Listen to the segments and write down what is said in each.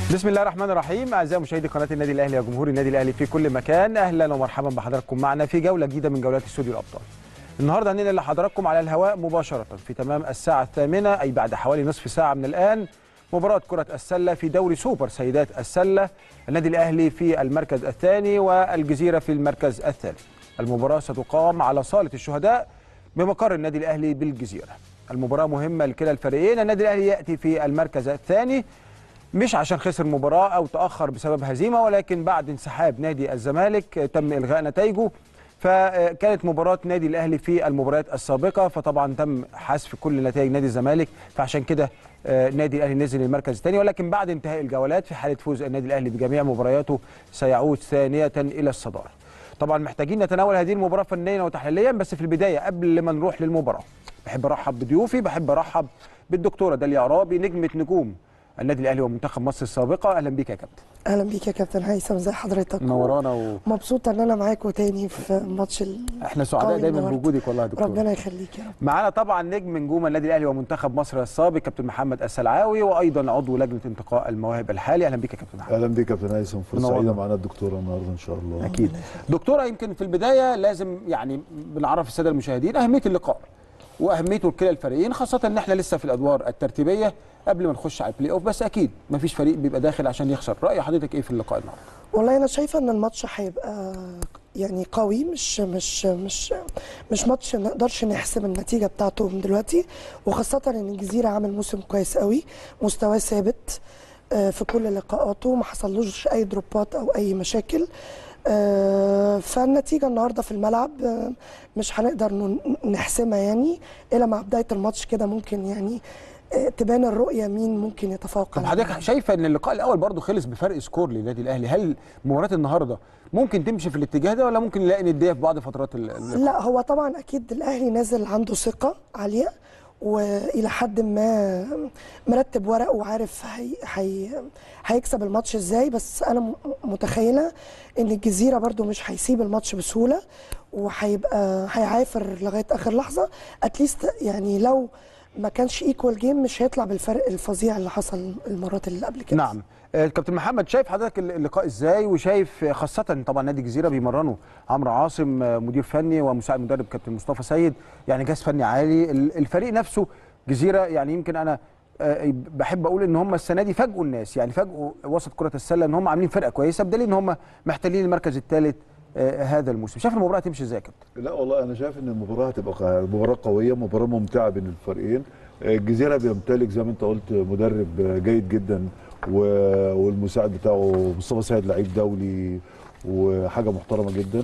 بسم الله الرحمن الرحيم اعزائي مشاهدي قناه النادي الاهلي وجمهور النادي الاهلي في كل مكان اهلا ومرحبا بحضراتكم معنا في جوله جديده من جولات استوديو الابطال النهارده هننقل لحضراتكم على الهواء مباشره في تمام الساعه الثامنه اي بعد حوالي نصف ساعه من الان مباراه كره السله في دوري سوبر سيدات السله النادي الاهلي في المركز الثاني والجزيره في المركز الثالث المباراه ستقام على صاله الشهداء بمقر النادي الاهلي بالجزيره المباراه مهمه لكلا الفريقين النادي الاهلي ياتي في المركز الثاني مش عشان خسر مباراة أو تأخر بسبب هزيمة ولكن بعد انسحاب نادي الزمالك تم إلغاء نتائجه فكانت مباراة نادي الأهلي في المباريات السابقة فطبعا تم حذف كل نتائج نادي الزمالك فعشان كده نادي الأهلي نزل المركز الثاني ولكن بعد انتهاء الجولات في حالة فوز النادي الأهلي بجميع مبارياته سيعود ثانية إلى الصدارة طبعا محتاجين نتناول هذه المباراة فنيا وتحليليا بس في البداية قبل ما نروح للمباراة بحب أرحب بضيوفي بحب أرحب بالدكتورة داليا عرابي نجمة نجوم النادي الاهلي ومنتخب مصر السابقه اهلا بيك يا كابتن اهلا بيك يا كابتن هيثم ازي حضرتك منورانا و... مبسوطه ان انا معاكم تاني في ماتش ال... احنا سعداء دايما بوجودك والله يا دكتور ربنا يخليك يا رب معانا طبعا نجم نجوم النادي الاهلي ومنتخب مصر السابق كابتن محمد السلعاوي وايضا عضو لجنه انتقاء المواهب الحالي اهلا بيك يا كابتن محمد اهلا بيك يا كابتن هيثم فرصه سعيده معانا الدكتوره النهارده ان شاء الله اكيد دكتوره يمكن في البدايه لازم يعني بنعرف الساده المشاهدين اهميه اللقاء واهميته لكلا الفريقين خاصه ان احنا لسه في الادوار الترتيبيه قبل ما نخش على البلاي اوف بس اكيد ما فيش فريق بيبقى داخل عشان يخسر راي حضرتك ايه في اللقاء النهارده والله انا شايفه ان الماتش هيبقى يعني قوي مش مش مش مش ماتش ما نقدرش نحسب النتيجه بتاعته من دلوقتي وخاصه ان الجزيره عامل موسم كويس قوي مستواه ثابت في كل لقاءاته ما حصلوش اي دروبات او اي مشاكل فالنتيجه النهارده في الملعب مش هنقدر نحسمها يعني الا مع بدايه الماتش كده ممكن يعني تبان الرؤيه مين ممكن يتفوق طب حضرتك شايفه ان اللقاء الاول برضه خلص بفرق سكور للنادي الاهلي هل مباراه النهارده ممكن تمشي في الاتجاه ده ولا ممكن نلاقي نديه في بعض فترات اللقاء؟ لا هو طبعا اكيد الاهلي نازل عنده ثقه عاليه والى حد ما مرتب ورقه وعارف هي هي هيكسب الماتش ازاي بس انا متخيله ان الجزيره برده مش هيسيب الماتش بسهوله وهيبقى هيعافر لغايه اخر لحظه اتليست يعني لو ما كانش ايكوال جيم مش هيطلع بالفرق الفظيع اللي حصل المرات اللي قبل كده نعم كابتن محمد شايف حضرتك اللقاء ازاي وشايف خاصه طبعا نادي الجزيره بيمرنوا عمرو عاصم مدير فني ومساعد مدرب كابتن مصطفى سيد يعني جهاز فني عالي الفريق نفسه جزيره يعني يمكن انا بحب اقول ان هم السنه دي فاجئوا الناس يعني فاجئوا وسط كره السله ان هم عاملين فرقه كويسه بدليل ان هم محتلين المركز الثالث هذا الموسم شايف المباراه هتمشي ازاي يا كابتن لا والله انا شايف ان المباراه هتبقى مباراه قويه مباراه ممتعه بين الفريقين الجزيره بيمتلك زي ما انت قلت مدرب جيد جدا والمساعد بتاعه مصطفى سيد لعيب دولي وحاجه محترمه جدا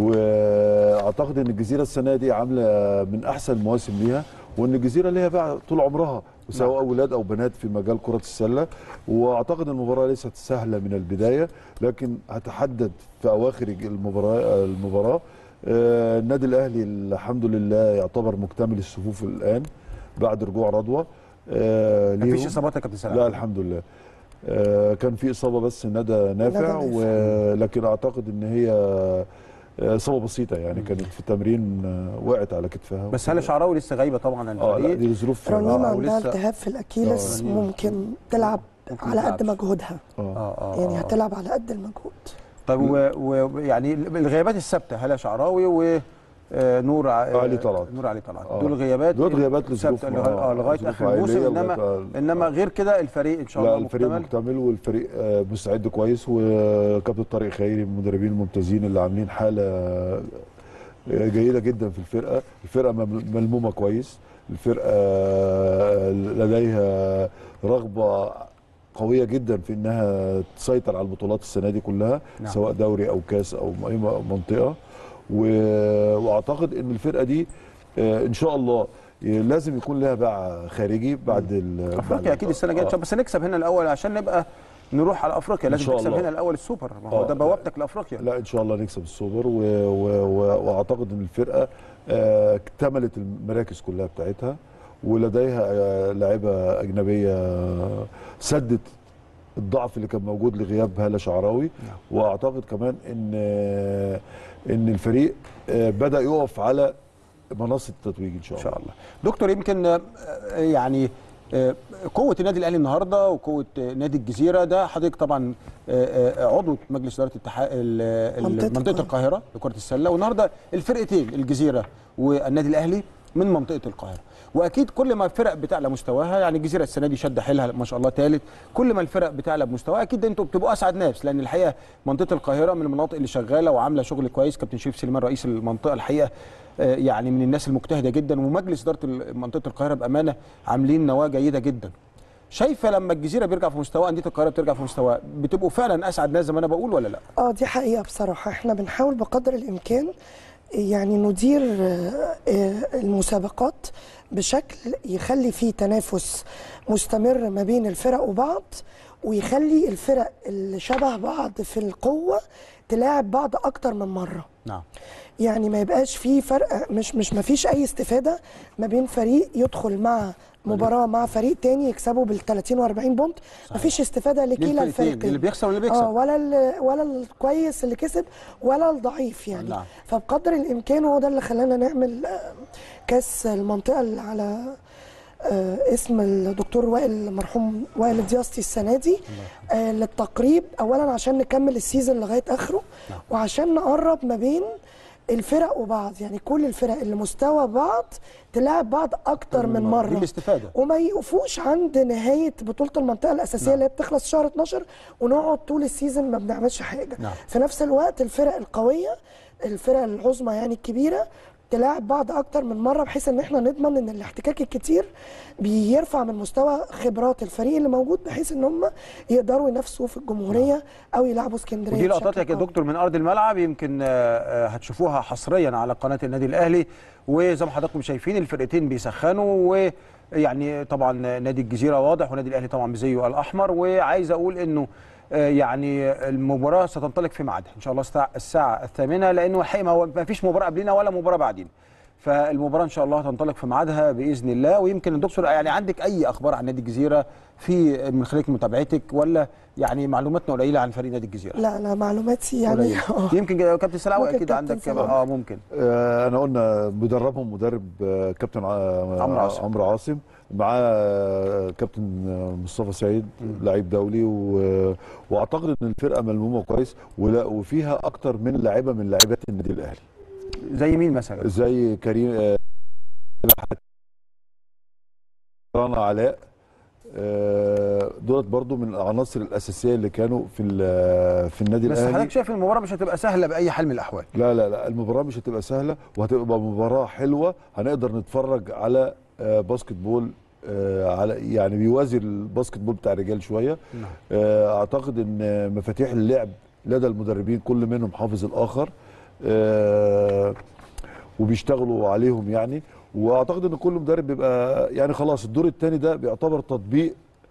واعتقد ان الجزيره السنه دي عامله من احسن المواسم ليها وان الجزيره ليها بقى طول عمرها سواء اولاد او بنات في مجال كره السله واعتقد المباراه ليست سهله من البدايه لكن هتحدد في اواخر المباراه المباراه آه النادي الاهلي الحمد لله يعتبر مكتمل الصفوف الان بعد رجوع رضوى آه مفيش اصابات يا كابتن سلام لا الحمد لله آه كان في اصابه بس ندى نافع ولكن اعتقد ان هي اصابه بسيطه يعني كانت في التمرين وقعت على كتفها بس هل شعراوي لسه غايبه طبعا عن اه لا دي ظروف رنيمه عندها التهاب في الاكيلس ممكن تلعب ممكن على قد مجهودها آه. آه يعني هتلعب على قد المجهود طيب ويعني الغيابات الثابته هلا شعراوي و نور علي طلعت نور علي طلعت دول غيابات دول غيابات لظروف اه لغايه اخر الموسم انما انما غير كده الفريق ان شاء الله لا الفريق مكتمل, مكتمل والفريق مستعد كويس وكابتن طارق خيري من المدربين الممتازين اللي عاملين حاله جيده جدا في الفرقه الفرقه ملمومه كويس الفرقه لديها رغبه قويه جدا في انها تسيطر على البطولات السنه دي كلها نعم. سواء دوري او كاس او اي منطقه واعتقد ان الفرقه دي ان شاء الله لازم يكون لها باع خارجي بعد افريقيا اكيد السنه الجايه بس نكسب هنا الاول عشان نبقى نروح على افريقيا لازم تكسب هنا الاول السوبر ما هو ده بوابتك لافريقيا لا ان شاء الله نكسب السوبر و... و... و... واعتقد ان الفرقه اكتملت المراكز كلها بتاعتها ولديها لاعيبه اجنبيه سدت الضعف اللي كان موجود لغياب هاله شعراوي واعتقد كمان ان ان الفريق بدا يقف على منصه التتويج ان شاء الله ان شاء الله دكتور يمكن يعني آه، قوه النادي الاهلي النهارده وقوه آه، نادي الجزيره ده حضرتك طبعا آه، آه، عضو مجلس اداره اتحاد ال- ال- منطقة منطقه القاهرة. القاهره لكره السله والنهارده الفرقتين الجزيره والنادي الاهلي من منطقه القاهره واكيد كل ما الفرق بتعلى مستواها يعني الجزيره السنه دي شد حيلها ما شاء الله ثالث كل ما الفرق بتعلى بمستواها اكيد انتوا بتبقوا اسعد ناس لان الحقيقه منطقه القاهره من المناطق اللي شغاله وعامله شغل كويس كابتن شريف سليمان رئيس المنطقه الحقيقه آه، يعني من الناس المجتهده جدا ومجلس اداره منطقه القاهره بامانه عاملين نواه جيده جدا شايفه لما الجزيره بيرجع في مستواه انديه القاهره بترجع في مستواه بتبقوا فعلا اسعد ناس زي ما انا بقول ولا لا؟ اه دي حقيقة بصراحة احنا بنحاول بقدر الامكان يعني ندير آه، آه، المسابقات بشكل يخلي فيه تنافس مستمر ما بين الفرق وبعض ويخلي الفرق اللي شبه بعض في القوة تلاعب بعض اكتر من مرة نعم يعني ما يبقاش فيه فرق مش مش ما فيش اي استفاده ما بين فريق يدخل مع مباراه مع فريق تاني يكسبه بال 30 و 40 بونت ما فيش استفاده لكلا للفرقتين، الفريقين اللي بيخسر واللي بيكسب. اه ولا ال- ولا الكويس اللي كسب ولا الضعيف يعني نعم. فبقدر الامكان هو ده اللي خلانا نعمل آه، كاس المنطقه اللي على آه، اسم الدكتور وائل المرحوم وائل الدياسطي السنه دي آه، للتقريب اولا عشان نكمل السيزون لغايه اخره وعشان نقرب ما بين الفرق وبعض يعني كل الفرق اللي مستوى بعض تلعب بعض اكتر من مره دي الاستفاده وما يقفوش عند نهايه بطوله المنطقه الاساسيه نعم. اللي هي بتخلص شهر 12 ونقعد طول السيزون ما بنعملش حاجه نعم. في نفس الوقت الفرق القويه الفرق العظمى يعني الكبيره تلاعب بعض اكتر من مره بحيث ان احنا نضمن ان الاحتكاك الكتير بيرفع من مستوى خبرات الفريق اللي موجود بحيث ان هم يقدروا ينافسوا في الجمهوريه او يلعبوا اسكندريه ودي لقطات بشكل يا قوي. دكتور من ارض الملعب يمكن آه، آه، هتشوفوها حصريا على قناه النادي الاهلي وزي ما حضراتكم شايفين الفرقتين بيسخنوا ويعني طبعا نادي الجزيره واضح ونادي الاهلي طبعا بزيه الاحمر وعايز اقول انه آه، يعني المباراه ستنطلق في ميعادها ان شاء الله الساعه الساعه الثامنه لانه الحقيقه ما هو- ما فيش مباراه قبلنا ولا مباراه بعدين فالمباراه ان شاء الله هتنطلق في ميعادها باذن الله ويمكن الدكتور يعني عندك اي اخبار عن نادي الجزيره في من خلال متابعتك ولا يعني معلوماتنا قليله عن فريق نادي الجزيره لا لا معلوماتي يعني قليل. يمكن كابتن سلاوي ممكن اكيد كابتن عندك سلاوي. اه ممكن آه، انا قلنا مدربهم مدرب آه، كابتن ع- عمرو عاصم. عمرو عاصم معاه آه، كابتن آه، مصطفى سعيد لعيب دولي و- واعتقد ان الفرقه ملمومه كويس ولا وفيها اكتر من لاعيبه من لاعبات النادي الاهلي زي مين مثلا زي كريم آه، رنا علاء آه، دولت برضو من العناصر الاساسيه اللي كانوا في ال- في النادي بس الاهلي حضرتك شايف المباراه مش هتبقى سهله باي حال من الاحوال لا لا لا المباراة مش هتبقى سهلة وهتبقى مباراة حلوة هنقدر نتفرج على آه، باسكت بول آه، على يعني بيوازي الباسكت بول بتاع الرجال شوية نعم. آه، اعتقد ان مفاتيح اللعب لدى المدربين كل منهم حافظ الاخر آه، وبيشتغلوا عليهم يعني واعتقد ان كل مدرب بيبقى يعني خلاص الدور الثاني ده بيعتبر تطبيق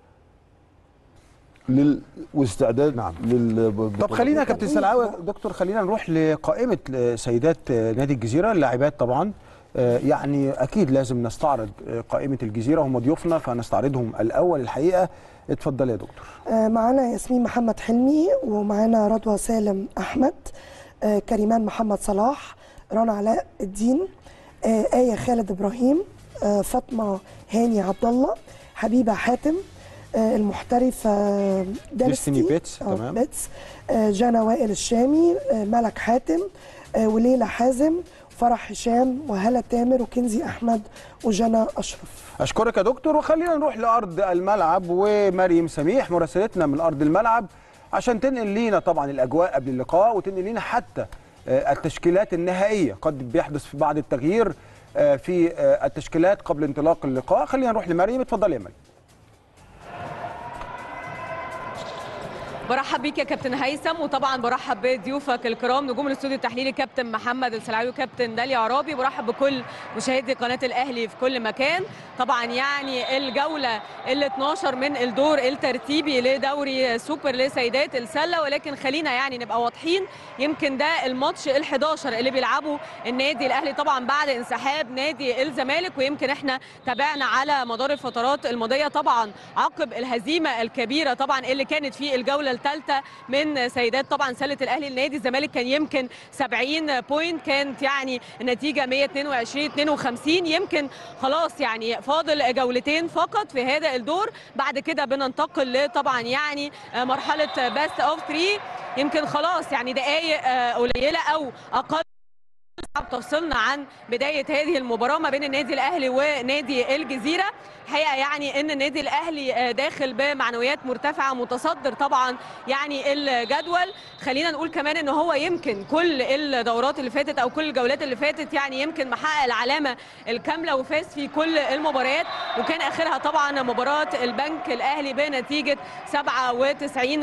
لل واستعداد نعم. لل طب خلينا يا كابتن سلاوي دكتور خلينا نروح لقائمه سيدات نادي الجزيره اللاعبات طبعا آه، يعني اكيد لازم نستعرض آه، قائمه الجزيره هم ضيوفنا فنستعرضهم الاول الحقيقه اتفضل يا دكتور آه، معانا ياسمين محمد حلمي ومعانا رضوى سالم احمد آه، كريمان محمد صلاح رنا علاء الدين آه، آية خالد ابراهيم آه، فاطمه هاني عبد الله حبيبه حاتم آه، المحترفه آه، دارستي ديستني بيتس، آه، تمام. بيتس آه، جانا وائل الشامي آه، ملك حاتم آه، وليلى حازم فرح هشام وهلا تامر وكنزي احمد وجنى اشرف اشكرك يا دكتور وخلينا نروح لارض الملعب ومريم سميح مراسلتنا من ارض الملعب عشان تنقل لينا طبعا الاجواء قبل اللقاء وتنقل لينا حتى آه، التشكيلات النهائيه قد بيحدث في بعض التغيير آه، في آه، التشكيلات قبل انطلاق اللقاء خلينا نروح لمريم اتفضل يا مريم برحب بيك يا كابتن هيثم وطبعا برحب بضيوفك الكرام نجوم الاستوديو التحليلي كابتن محمد السلعاوي وكابتن داليا عرابي برحب بكل مشاهدي قناه الاهلي في كل مكان طبعا يعني الجوله ال 12 من الدور الترتيبي لدوري سوبر لسيدات السله ولكن خلينا يعني نبقى واضحين يمكن ده الماتش ال 11 اللي بيلعبه النادي الاهلي طبعا بعد انسحاب نادي الزمالك ويمكن احنا تابعنا على مدار الفترات الماضيه طبعا عقب الهزيمه الكبيره طبعا اللي كانت في الجوله الثالثه من سيدات طبعا سله الاهلي النادي الزمالك كان يمكن 70 بوينت كانت يعني النتيجه 122 52 يمكن خلاص يعني فاضل جولتين فقط في هذا الدور بعد كده بننتقل طبعا يعني مرحله باست اوف 3 يمكن خلاص يعني دقائق قليله او اقل تفصلنا عن بدايه هذه المباراه ما بين النادي الاهلي ونادي الجزيره الحقيقه يعني ان النادي الاهلي داخل بمعنويات مرتفعه متصدر طبعا يعني الجدول خلينا نقول كمان ان هو يمكن كل الدورات اللي فاتت او كل الجولات اللي فاتت يعني يمكن محقق العلامه الكامله وفاز في كل المباريات وكان اخرها طبعا مباراه البنك الاهلي بنتيجه 97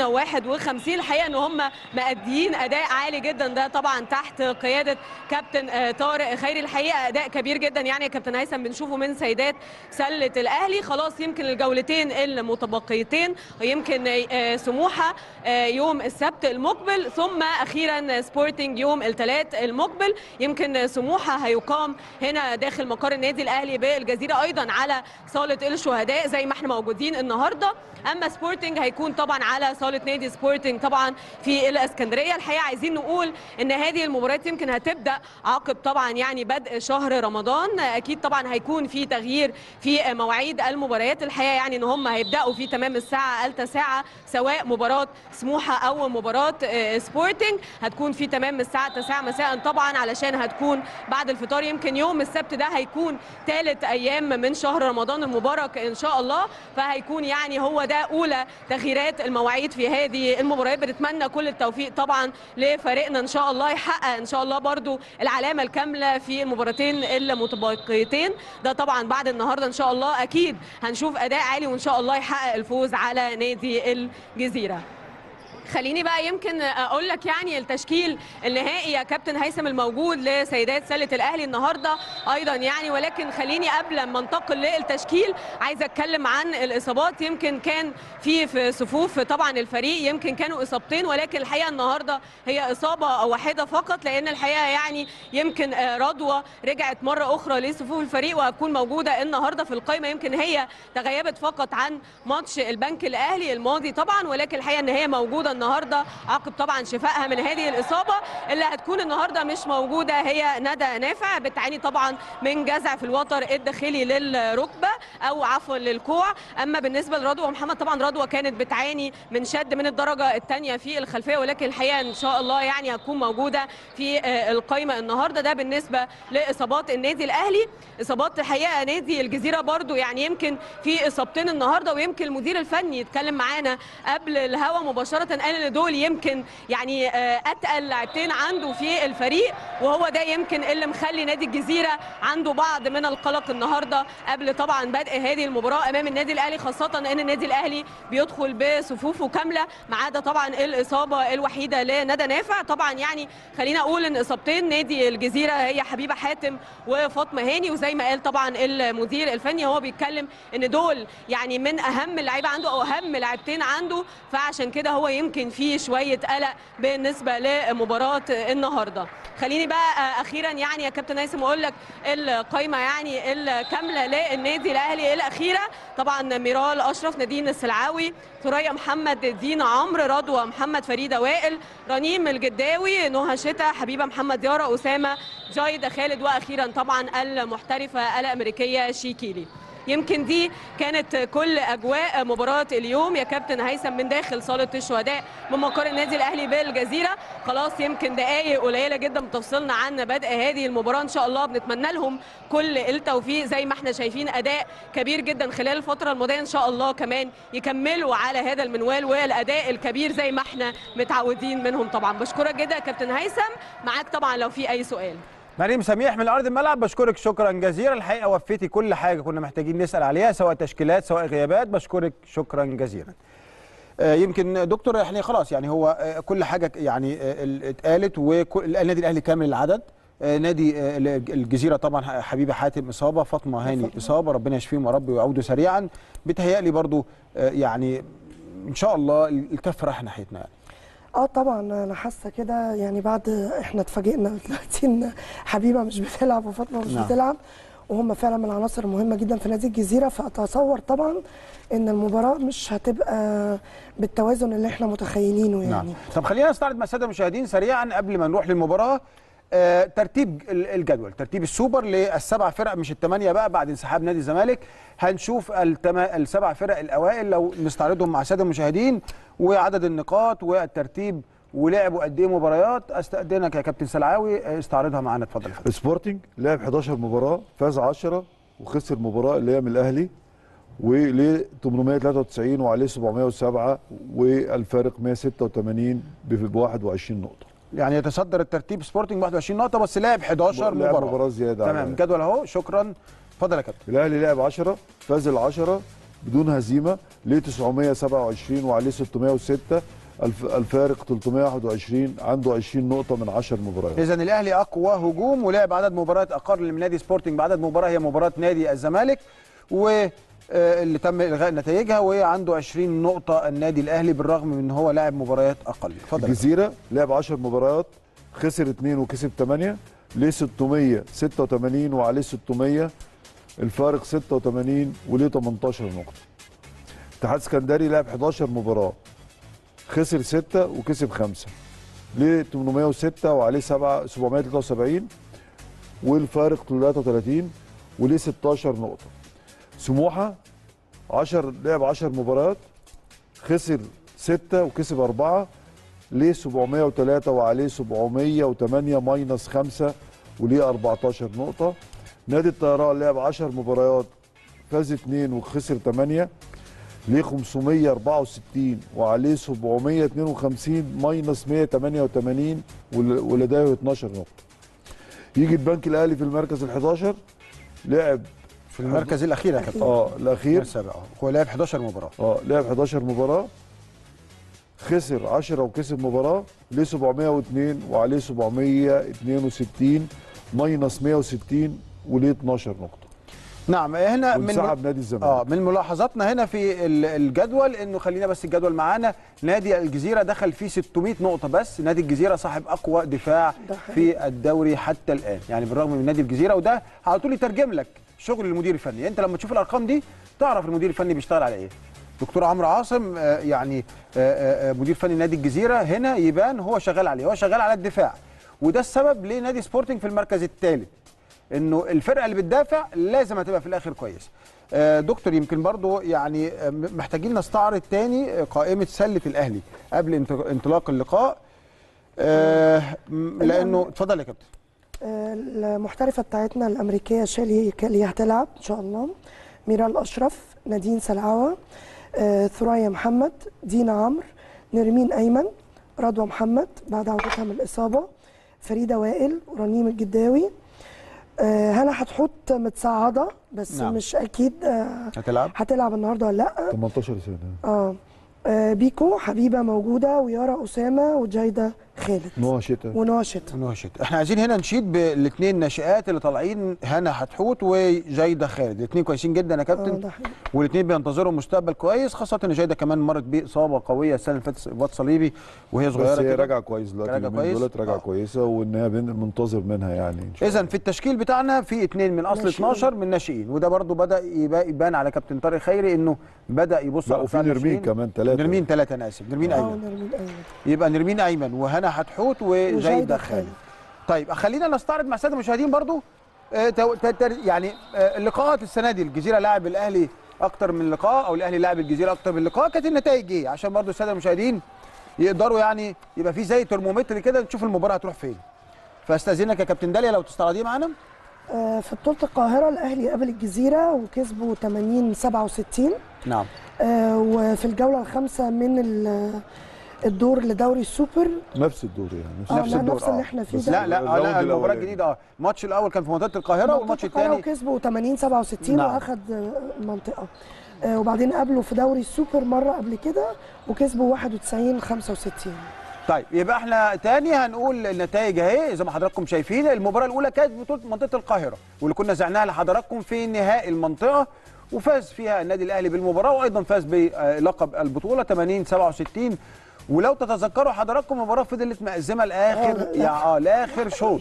51 الحقيقه ان هم ماديين اداء عالي جدا ده طبعا تحت قياده كابتن طارق خيري الحقيقه اداء كبير جدا يعني يا كابتن هيثم بنشوفه من سيدات سله الاهلي خلاص يمكن الجولتين المتبقيتين ويمكن سموحه يوم السبت المقبل ثم اخيرا سبورتنج يوم الثلاث المقبل يمكن سموحه هيقام هنا داخل مقر النادي الاهلي بالجزيره ايضا على صاله الشهداء زي ما احنا موجودين النهارده اما سبورتنج هيكون طبعا على صاله نادي سبورتنج طبعا في الاسكندريه الحقيقه عايزين نقول ان هذه المباريات يمكن هتبدا عقب طبعا يعني بدء شهر رمضان اكيد طبعا هيكون في تغيير في مواعيد المباريات الحقيقه يعني ان هم هيبداوا في تمام الساعه الثالثه ساعه سواء مباراه سموحه او مباراه سبورتنج هتكون في تمام الساعه 9 مساء طبعا علشان هتكون بعد الفطار يمكن يوم السبت ده هيكون ثالث ايام من شهر رمضان المبارك ان شاء الله فهيكون يعني هو ده اولى تغييرات المواعيد في هذه المباريات بنتمنى كل التوفيق طبعا لفريقنا ان شاء الله يحقق ان شاء الله برضو العلامه الكامله في المباراتين المتبقيتين ده طبعا بعد النهارده ان شاء الله اكيد هنشوف اداء عالي وان شاء الله يحقق الفوز على نادي الجزيره خليني بقى يمكن اقول لك يعني التشكيل النهائي يا كابتن هيثم الموجود لسيدات سله الاهلي النهارده ايضا يعني ولكن خليني قبل ما انتقل للتشكيل عايزه اتكلم عن الاصابات يمكن كان في في صفوف طبعا الفريق يمكن كانوا اصابتين ولكن الحقيقه النهارده هي اصابه واحده فقط لان الحقيقه يعني يمكن رضوى رجعت مره اخرى لصفوف الفريق وهتكون موجوده النهارده في القائمه يمكن هي تغيبت فقط عن ماتش البنك الاهلي الماضي طبعا ولكن الحقيقه ان هي موجوده النهارده عقب طبعا شفائها من هذه الاصابه اللي هتكون النهارده مش موجوده هي ندى نافع بتعاني طبعا من جزع في الوتر الداخلي للركبه او عفوا للكوع اما بالنسبه لرضوى محمد طبعا رضوى كانت بتعاني من شد من الدرجه الثانيه في الخلفيه ولكن الحقيقه ان شاء الله يعني هتكون موجوده في القائمه النهارده ده بالنسبه لاصابات النادي الاهلي اصابات الحقيقه نادي الجزيره برضو يعني يمكن في اصابتين النهارده ويمكن المدير الفني يتكلم معانا قبل الهوا مباشره قال ان دول يمكن يعني اتقل لاعبتين عنده في الفريق وهو ده يمكن اللي مخلي نادي الجزيره عنده بعض من القلق النهارده قبل طبعا بدء هذه المباراه امام النادي الاهلي خاصه ان النادي الاهلي بيدخل بصفوفه كامله ما عدا طبعا الاصابه الوحيده لندى نافع طبعا يعني خلينا اقول ان اصابتين نادي الجزيره هي حبيبه حاتم وفاطمه هاني وزي ما قال طبعا المدير الفني هو بيتكلم ان دول يعني من اهم اللعيبه عنده او اهم لاعبتين عنده فعشان كده هو يمكن في شويه قلق بالنسبه لمباراه النهارده خليني بقى اخيرا يعني يا كابتن هيثم اقول لك القايمه يعني الكامله للنادي الاهلي الاخيره طبعا ميرال اشرف نادين السلعاوي ثريا محمد دينا عمرو رضوى محمد فريده وائل رنيم الجداوي نهى شتا حبيبه محمد يارا اسامه جايده خالد واخيرا طبعا المحترفه الامريكيه شيكيلي يمكن دي كانت كل اجواء مباراه اليوم يا كابتن هيثم من داخل صاله الشهداء من مقر النادي الاهلي بالجزيره خلاص يمكن دقائق قليله جدا بتفصلنا عن بدء هذه المباراه ان شاء الله بنتمنى لهم كل التوفيق زي ما احنا شايفين اداء كبير جدا خلال الفتره الماضيه ان شاء الله كمان يكملوا على هذا المنوال والاداء الكبير زي ما احنا متعودين منهم طبعا بشكرك جدا يا كابتن هيثم معاك طبعا لو في اي سؤال مريم سميح من ارض الملعب بشكرك شكرا جزيلا الحقيقه وفيتي كل حاجه كنا محتاجين نسال عليها سواء تشكيلات سواء غيابات بشكرك شكرا جزيلا يمكن دكتور يعني خلاص يعني هو كل حاجه يعني اتقالت والنادي الاهلي كامل العدد نادي الجزيره طبعا حبيبه حاتم اصابه فاطمه هاني اصابه ربنا يشفيهم يا رب ويعودوا سريعا بتهيألي برضو يعني ان شاء الله الكف راح ناحيتنا يعني اه طبعا انا حاسه كده يعني بعد احنا اتفاجئنا دلوقتي ان حبيبه مش بتلعب وفاطمه مش نعم. بتلعب وهم فعلا من العناصر المهمه جدا في نادي الجزيره فاتصور طبعا ان المباراه مش هتبقى بالتوازن اللي احنا متخيلينه يعني نعم طب خلينا نستعرض مع الساده المشاهدين سريعا قبل ما نروح للمباراه آه ترتيب ال- الجدول ترتيب السوبر للسبع فرق مش الثمانيه بقى بعد انسحاب نادي الزمالك هنشوف التم... السبع فرق الاوائل لو نستعرضهم مع الساده المشاهدين وعدد النقاط والترتيب ولعبوا قد ايه مباريات استاذنك يا كابتن سلعاوي آه، استعرضها معانا اتفضل يا فندم. سبورتنج لعب 11 مباراه فاز 10 وخسر مباراه اللي هي من الاهلي وليه 893 وعليه 707 والفارق 186 ب 21 نقطه يعني يتصدر الترتيب سبورتنج ب 21 نقطه بس لعب 11 لعب مباراه مباراه زياده تمام على- الجدول اهو شكرا اتفضل يا كابتن الاهلي لعب 10 فاز ال 10 بدون هزيمه ليه 927 وعليه 606 الف- الفارق 321 عنده 20 نقطه من 10 مباريات اذا الاهلي اقوى هجوم ولعب عدد مباريات اقل من نادي سبورتنج بعدد مباراه هي مباراه نادي الزمالك و آه، اللي تم الغاء نتائجها وعنده 20 نقطه النادي الاهلي بالرغم من ان هو لاعب مباريات اقل اتفضل يا الجزيره لعب 10 مباريات خسر 2 وكسب 8 ليه 686 وعليه 600 الفارق 86 وليه 18 نقطه اتحاد اسكندري لعب 11 مباراه خسر 6 وكسب 5 ليه 806 وعليه 7 773 والفارق 33 وليه 16 نقطه سموحه 10 لعب 10 مباريات خسر 6 وكسب 4 ليه 703 وعليه 708 ماينس 5 وليه 14 نقطة نادي الطيران لعب 10 مباريات فاز 2 وخسر 8 ليه 564 وعليه 752 ماينس 188 ول- ولديه 12 نقطة يجي البنك الأهلي في المركز ال 11 لعب في المركز الاخير يا كابتن اه الأخير السابع اه هو لعب 11 مباراه اه لعب 11 مباراة خسر 10 وكسب مباراة ليه 702 وعليه 762 ماينس 160 وليه 12 نقطة نعم هنا من وانسحب نادي الزمالك اه من ملاحظاتنا هنا في ال- الجدول انه خلينا بس الجدول معانا نادي الجزيره دخل فيه 600 نقطه بس نادي الجزيره صاحب اقوى دفاع ده حقيقي. في الدوري حتى الان يعني بالرغم من نادي الجزيره وده على طول يترجم لك شغل المدير الفني انت لما تشوف الارقام دي تعرف المدير الفني بيشتغل على ايه دكتور عمرو عاصم آه، يعني آه، آه، آه، مدير فني نادي الجزيره هنا يبان هو شغال عليه هو شغال على الدفاع وده السبب ليه نادي سبورتنج في المركز الثالث انه الفرقه اللي بتدافع لازم هتبقى في الاخر كويسه آه، دكتور يمكن برضو يعني آه، م- محتاجين نستعرض تاني آه، قائمه سله الاهلي قبل انت- انطلاق اللقاء آه، م- لانه اتفضل يا كابتن آه، المحترفه بتاعتنا الامريكيه شيلي كالي هتلعب ان شاء الله ميرال اشرف نادين سلعوه آه، ثريا محمد دينا عمرو نرمين ايمن رضوى محمد بعد عودتها من الاصابه فريده وائل ورنيم الجداوي آه، هنا هتحط متصعده بس نعم. نعم. مش اكيد آه، هتلعب هتلعب النهارده ولا لا 18 سنة اه آه، بيكو حبيبه موجوده ويارا اسامه وجايده خالد نوع شتاء ونوى شتا نوشت احنا عايزين هنا نشيد بالاثنين ناشئات اللي طالعين هنا حتحوت وجيده خالد الاثنين كويسين جدا يا اه كابتن ده حقيقي. والاثنين بينتظروا مستقبل كويس خاصه ان جيده كمان مرت باصابه قويه السنه اللي فاتت اصابات صليبي وهي صغيره بس هي كده. راجعة كويس دلوقتي راجعة اليومين كويس؟ دولت راجعة آه. كويسة وانها بن- منتظر منها يعني ان شاء الله اذا في التشكيل بتاعنا في اثنين من اصل ناشئين. 12 من ناشئين وده برضو بدا يبا- يبان على كابتن طارق خيري انه بدا يبص لا على وفي قطاع نرمين الناشئين. كمان ثلاثة نرمين ثلاثه انا اسف نرمين اه ايمن نرمين ايمن يبقى نرمين ايمن وهنا حتحوت وجيده وجيدة خالد خالد. طيب خلينا نستعرض مع الساده المشاهدين برضو آه، تو- ت- ت- يعني آه، اللقاءات السنه دي الجزيره لاعب الاهلي اكتر من لقاء او الاهلي لاعب الجزيره اكتر من لقاء كانت النتائج ايه عشان برضو الساده المشاهدين يقدروا يعني يبقى في زي ترمومتر كده نشوف المباراه هتروح فين فاستاذنك يا كابتن داليا لو تستعرضيه معانا آه، في بطولة القاهرة الأهلي قابل الجزيرة وكسبوا 80 67 نعم آه، وفي الجولة الخامسة من ال- الدور لدوري السوبر نفس الدور يعني نفس اه نفس لا، الدور نفس آه. اللي احنا فيه بس ده لا لا آه، الراوند لا المباراه الأولاني. الجديده اه الماتش الاول كان في منطقه القاهره والماتش منطقة القاهرة الثاني وكسبوا 80 67 نعم. واخد آه، المنطقة آه، وبعدين قابلوا في دوري السوبر مرة قبل كده وكسبوا 91 65 طيب يبقى احنا تاني هنقول النتائج اهي زي ما حضراتكم شايفين المباراه الاولى كانت بطوله منطقه القاهره واللي كنا زعناها لحضراتكم في نهائي المنطقه وفاز فيها النادي الاهلي بالمباراه وايضا فاز بلقب البطوله 80 67 ولو تتذكروا حضراتكم المباراه فضلت مأزمه لاخر آه، يعني اه لاخر شوط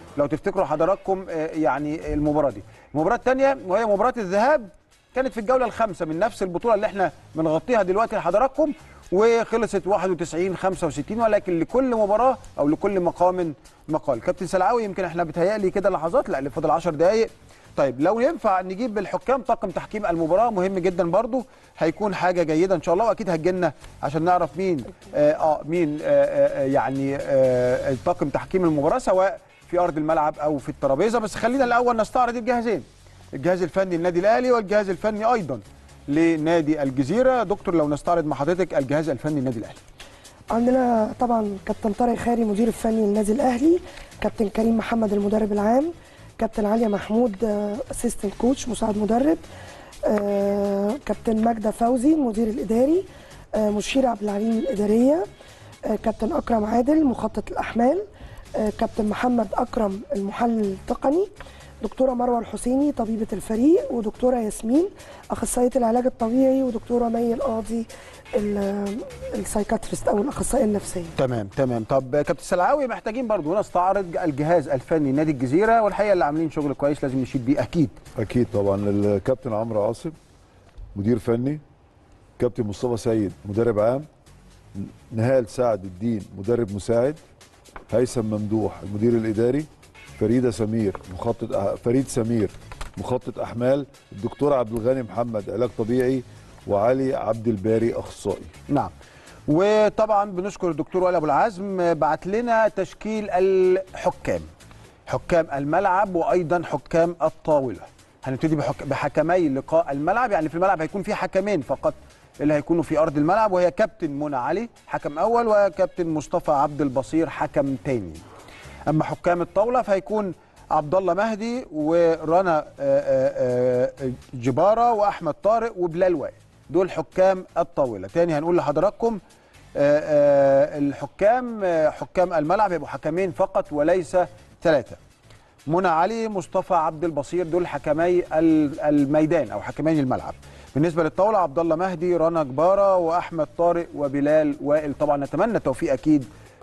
لو تفتكروا حضراتكم آه، يعني المباراه دي المباراه الثانيه وهي مباراه الذهاب كانت في الجوله الخامسه من نفس البطوله اللي احنا بنغطيها دلوقتي لحضراتكم وخلصت 61 65 ولكن لكل مباراه او لكل مقام مقال كابتن سلعاوي يمكن احنا بتهيألي كده لحظات لا اللي فاضل 10 دقائق طيب لو ينفع نجيب بالحكام طاقم تحكيم المباراه مهم جدا برضو هيكون حاجه جيده ان شاء الله واكيد هتجيلنا عشان نعرف مين اه, آه مين آه آه يعني آه طاقم تحكيم المباراه سواء في ارض الملعب او في الترابيزه بس خلينا الاول نستعرض الجهازين الجهاز الفني للنادي الاهلي والجهاز الفني ايضا لنادي الجزيره دكتور لو نستعرض مع حضرتك الجهاز الفني للنادي الاهلي عندنا طبعا كابتن طارق خيري مدير الفني للنادي الاهلي كابتن كريم محمد المدرب العام كابتن عليا محمود اسيستنت كوتش مساعد مدرب آه، كابتن ماجدة فوزي المدير الاداري آه، مشير عبد العليم الاداريه آه، كابتن اكرم عادل مخطط الاحمال آه، كابتن محمد اكرم المحلل التقني دكتوره مروه الحسيني طبيبه الفريق ودكتوره ياسمين اخصائيه العلاج الطبيعي ودكتوره مي القاضي ال- السايكاتريست او الاخصائيه النفسيه تمام تمام طب كابتن سلعاوي محتاجين برضو نستعرض الجهاز الفني نادي الجزيره والحقيقه اللي عاملين شغل كويس لازم نشيد بيه اكيد اكيد طبعا الكابتن عمرو عاصم مدير فني كابتن مصطفى سيد مدرب عام نهال سعد الدين مدرب مساعد هيثم ممدوح المدير الاداري فريده سمير مخطط أح- فريد سمير مخطط احمال الدكتور عبد الغني محمد علاج طبيعي وعلي عبد الباري اخصائي نعم وطبعا بنشكر الدكتور وائل ابو العزم بعت لنا تشكيل الحكام حكام الملعب وايضا حكام الطاوله هنبتدي بحك... بحكمي لقاء الملعب يعني في الملعب هيكون في حكمين فقط اللي هيكونوا في ارض الملعب وهي كابتن منى علي حكم اول وكابتن مصطفى عبد البصير حكم تاني اما حكام الطاوله فهيكون عبد الله مهدي ورنا آه، آه، آه، جباره واحمد طارق وبلال وائل دول حكام الطاوله تاني هنقول لحضراتكم آه، آه، الحكام آه، حكام الملعب يبقوا حكمين فقط وليس ثلاثه منى علي مصطفى عبد البصير دول حكمي ال- الميدان او حكمي الملعب بالنسبه للطاوله عبد الله مهدي رنا جباره واحمد طارق وبلال وائل طبعا نتمنى التوفيق اكيد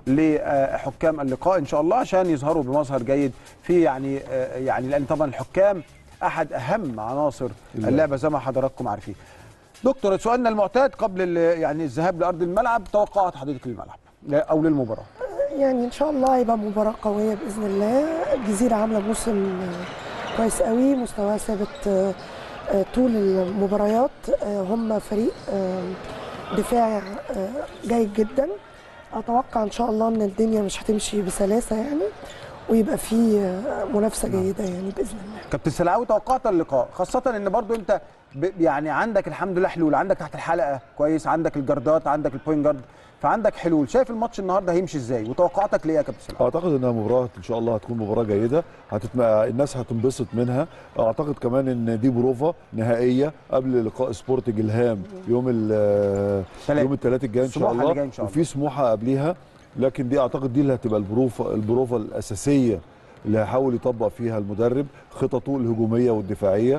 لحكام اللقاء ان شاء الله عشان يظهروا بمظهر جيد في يعني آه، يعني لان طبعا الحكام احد اهم عناصر اللعبة. اللعبه زي ما حضراتكم عارفين دكتور سؤالنا المعتاد قبل ال- يعني الذهاب لارض الملعب توقعات حضرتك للملعب لا- او للمباراه يعني ان شاء الله هيبقى مباراه قويه باذن الله الجزيره عامله موسم آه، كويس قوي مستواه ثابت آه، آه، طول المباريات آه، هم فريق آه، دفاعي آه، جيد جدا اتوقع ان شاء الله ان الدنيا مش هتمشي بسلاسه يعني ويبقى في آه، منافسه جيده يعني باذن الله كابتن سلعاوي توقعت اللقاء خاصة ان برضو انت ب- يعني عندك الحمد لله حلول عندك تحت الحلقة كويس عندك الجردات عندك البوينت جارد فعندك حلول شايف الماتش النهارده هيمشي ازاي وتوقعاتك ليه يا كابتن سلعاوي اعتقد انها مباراه ان شاء الله هتكون مباراه جيده هتتم... الناس هتنبسط منها اعتقد كمان ان دي بروفا نهائيه قبل لقاء سبورتنج الهام يوم ال... تلات. يوم الثلاث الجاي ان شاء سموحة الله اللي جاي إن شاء الله. وفي سموحه قبليها لكن دي اعتقد دي اللي هتبقى البروفا البروفا الاساسيه اللي هيحاول يطبق فيها المدرب خططه الهجوميه والدفاعيه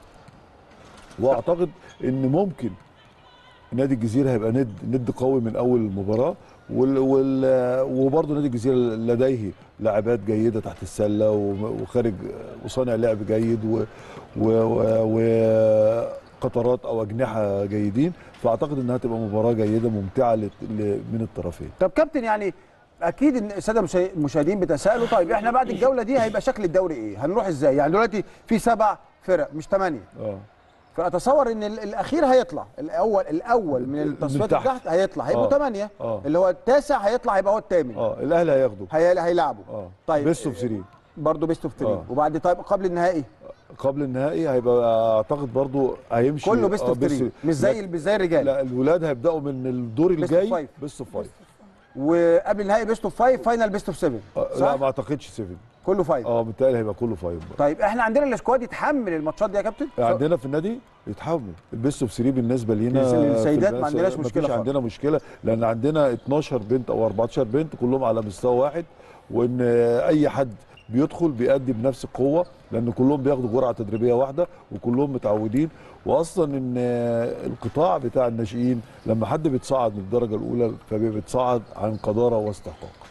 واعتقد ان ممكن نادي الجزيره هيبقى ند ند قوي من اول المباراه وال وال وبرضه نادي الجزيره لديه لاعبات جيده تحت السله و- وخارج وصانع لعب جيد و و و وقطرات او اجنحه جيدين فاعتقد انها تبقى مباراه جيده ممتعه لت- ل- من الطرفين طب كابتن يعني اكيد ان الساده المشا- المشاهدين بتسالوا طيب احنا بعد الجوله دي هيبقى شكل الدوري ايه هنروح ازاي يعني دلوقتي في سبع فرق مش ثمانيه اه فاتصور ان ال- الاخير هيطلع الاول الاول من التصفيات تحت. تحت هيطلع هيبقوا آه. ثمانيه آه. اللي هو التاسع هيطلع هيبقى هو الثامن اه الاهلي هياخده هي... هيلعبوا اه طيب بيست اوف 3 برضه بيست اوف 3 آه. وبعد طيب قبل النهائي قبل النهائي هيبقى اعتقد برضو هيمشي كله بيست آه، اوف 3 مش زي مش زي الرجال لا الولاد هيبداوا من الدور Best of الجاي five. بيست اوف 5 وقبل النهائي بيست اوف 5 فاينل بيست اوف 7 لا صح؟ ما اعتقدش 7 كله 5 اه بالتالي هيبقى كله 5 طيب احنا عندنا السكواد يتحمل الماتشات دي يا كابتن؟ عندنا في النادي يتحمل البيست اوف 3 بالنسبه لينا للس- للسيدات في ما البث- عندناش مفيش مشكلة خالص. عندنا مشكله لان عندنا 12 بنت او 14 بنت كلهم على مستوى واحد وان اي حد بيدخل بيأدي بنفس القوه لان كلهم بياخدوا جرعه تدريبيه واحده وكلهم متعودين واصلا ان القطاع بتاع الناشئين لما حد بيتصعد من الدرجه الاولى فبيتصعد عن قداره واستحقاق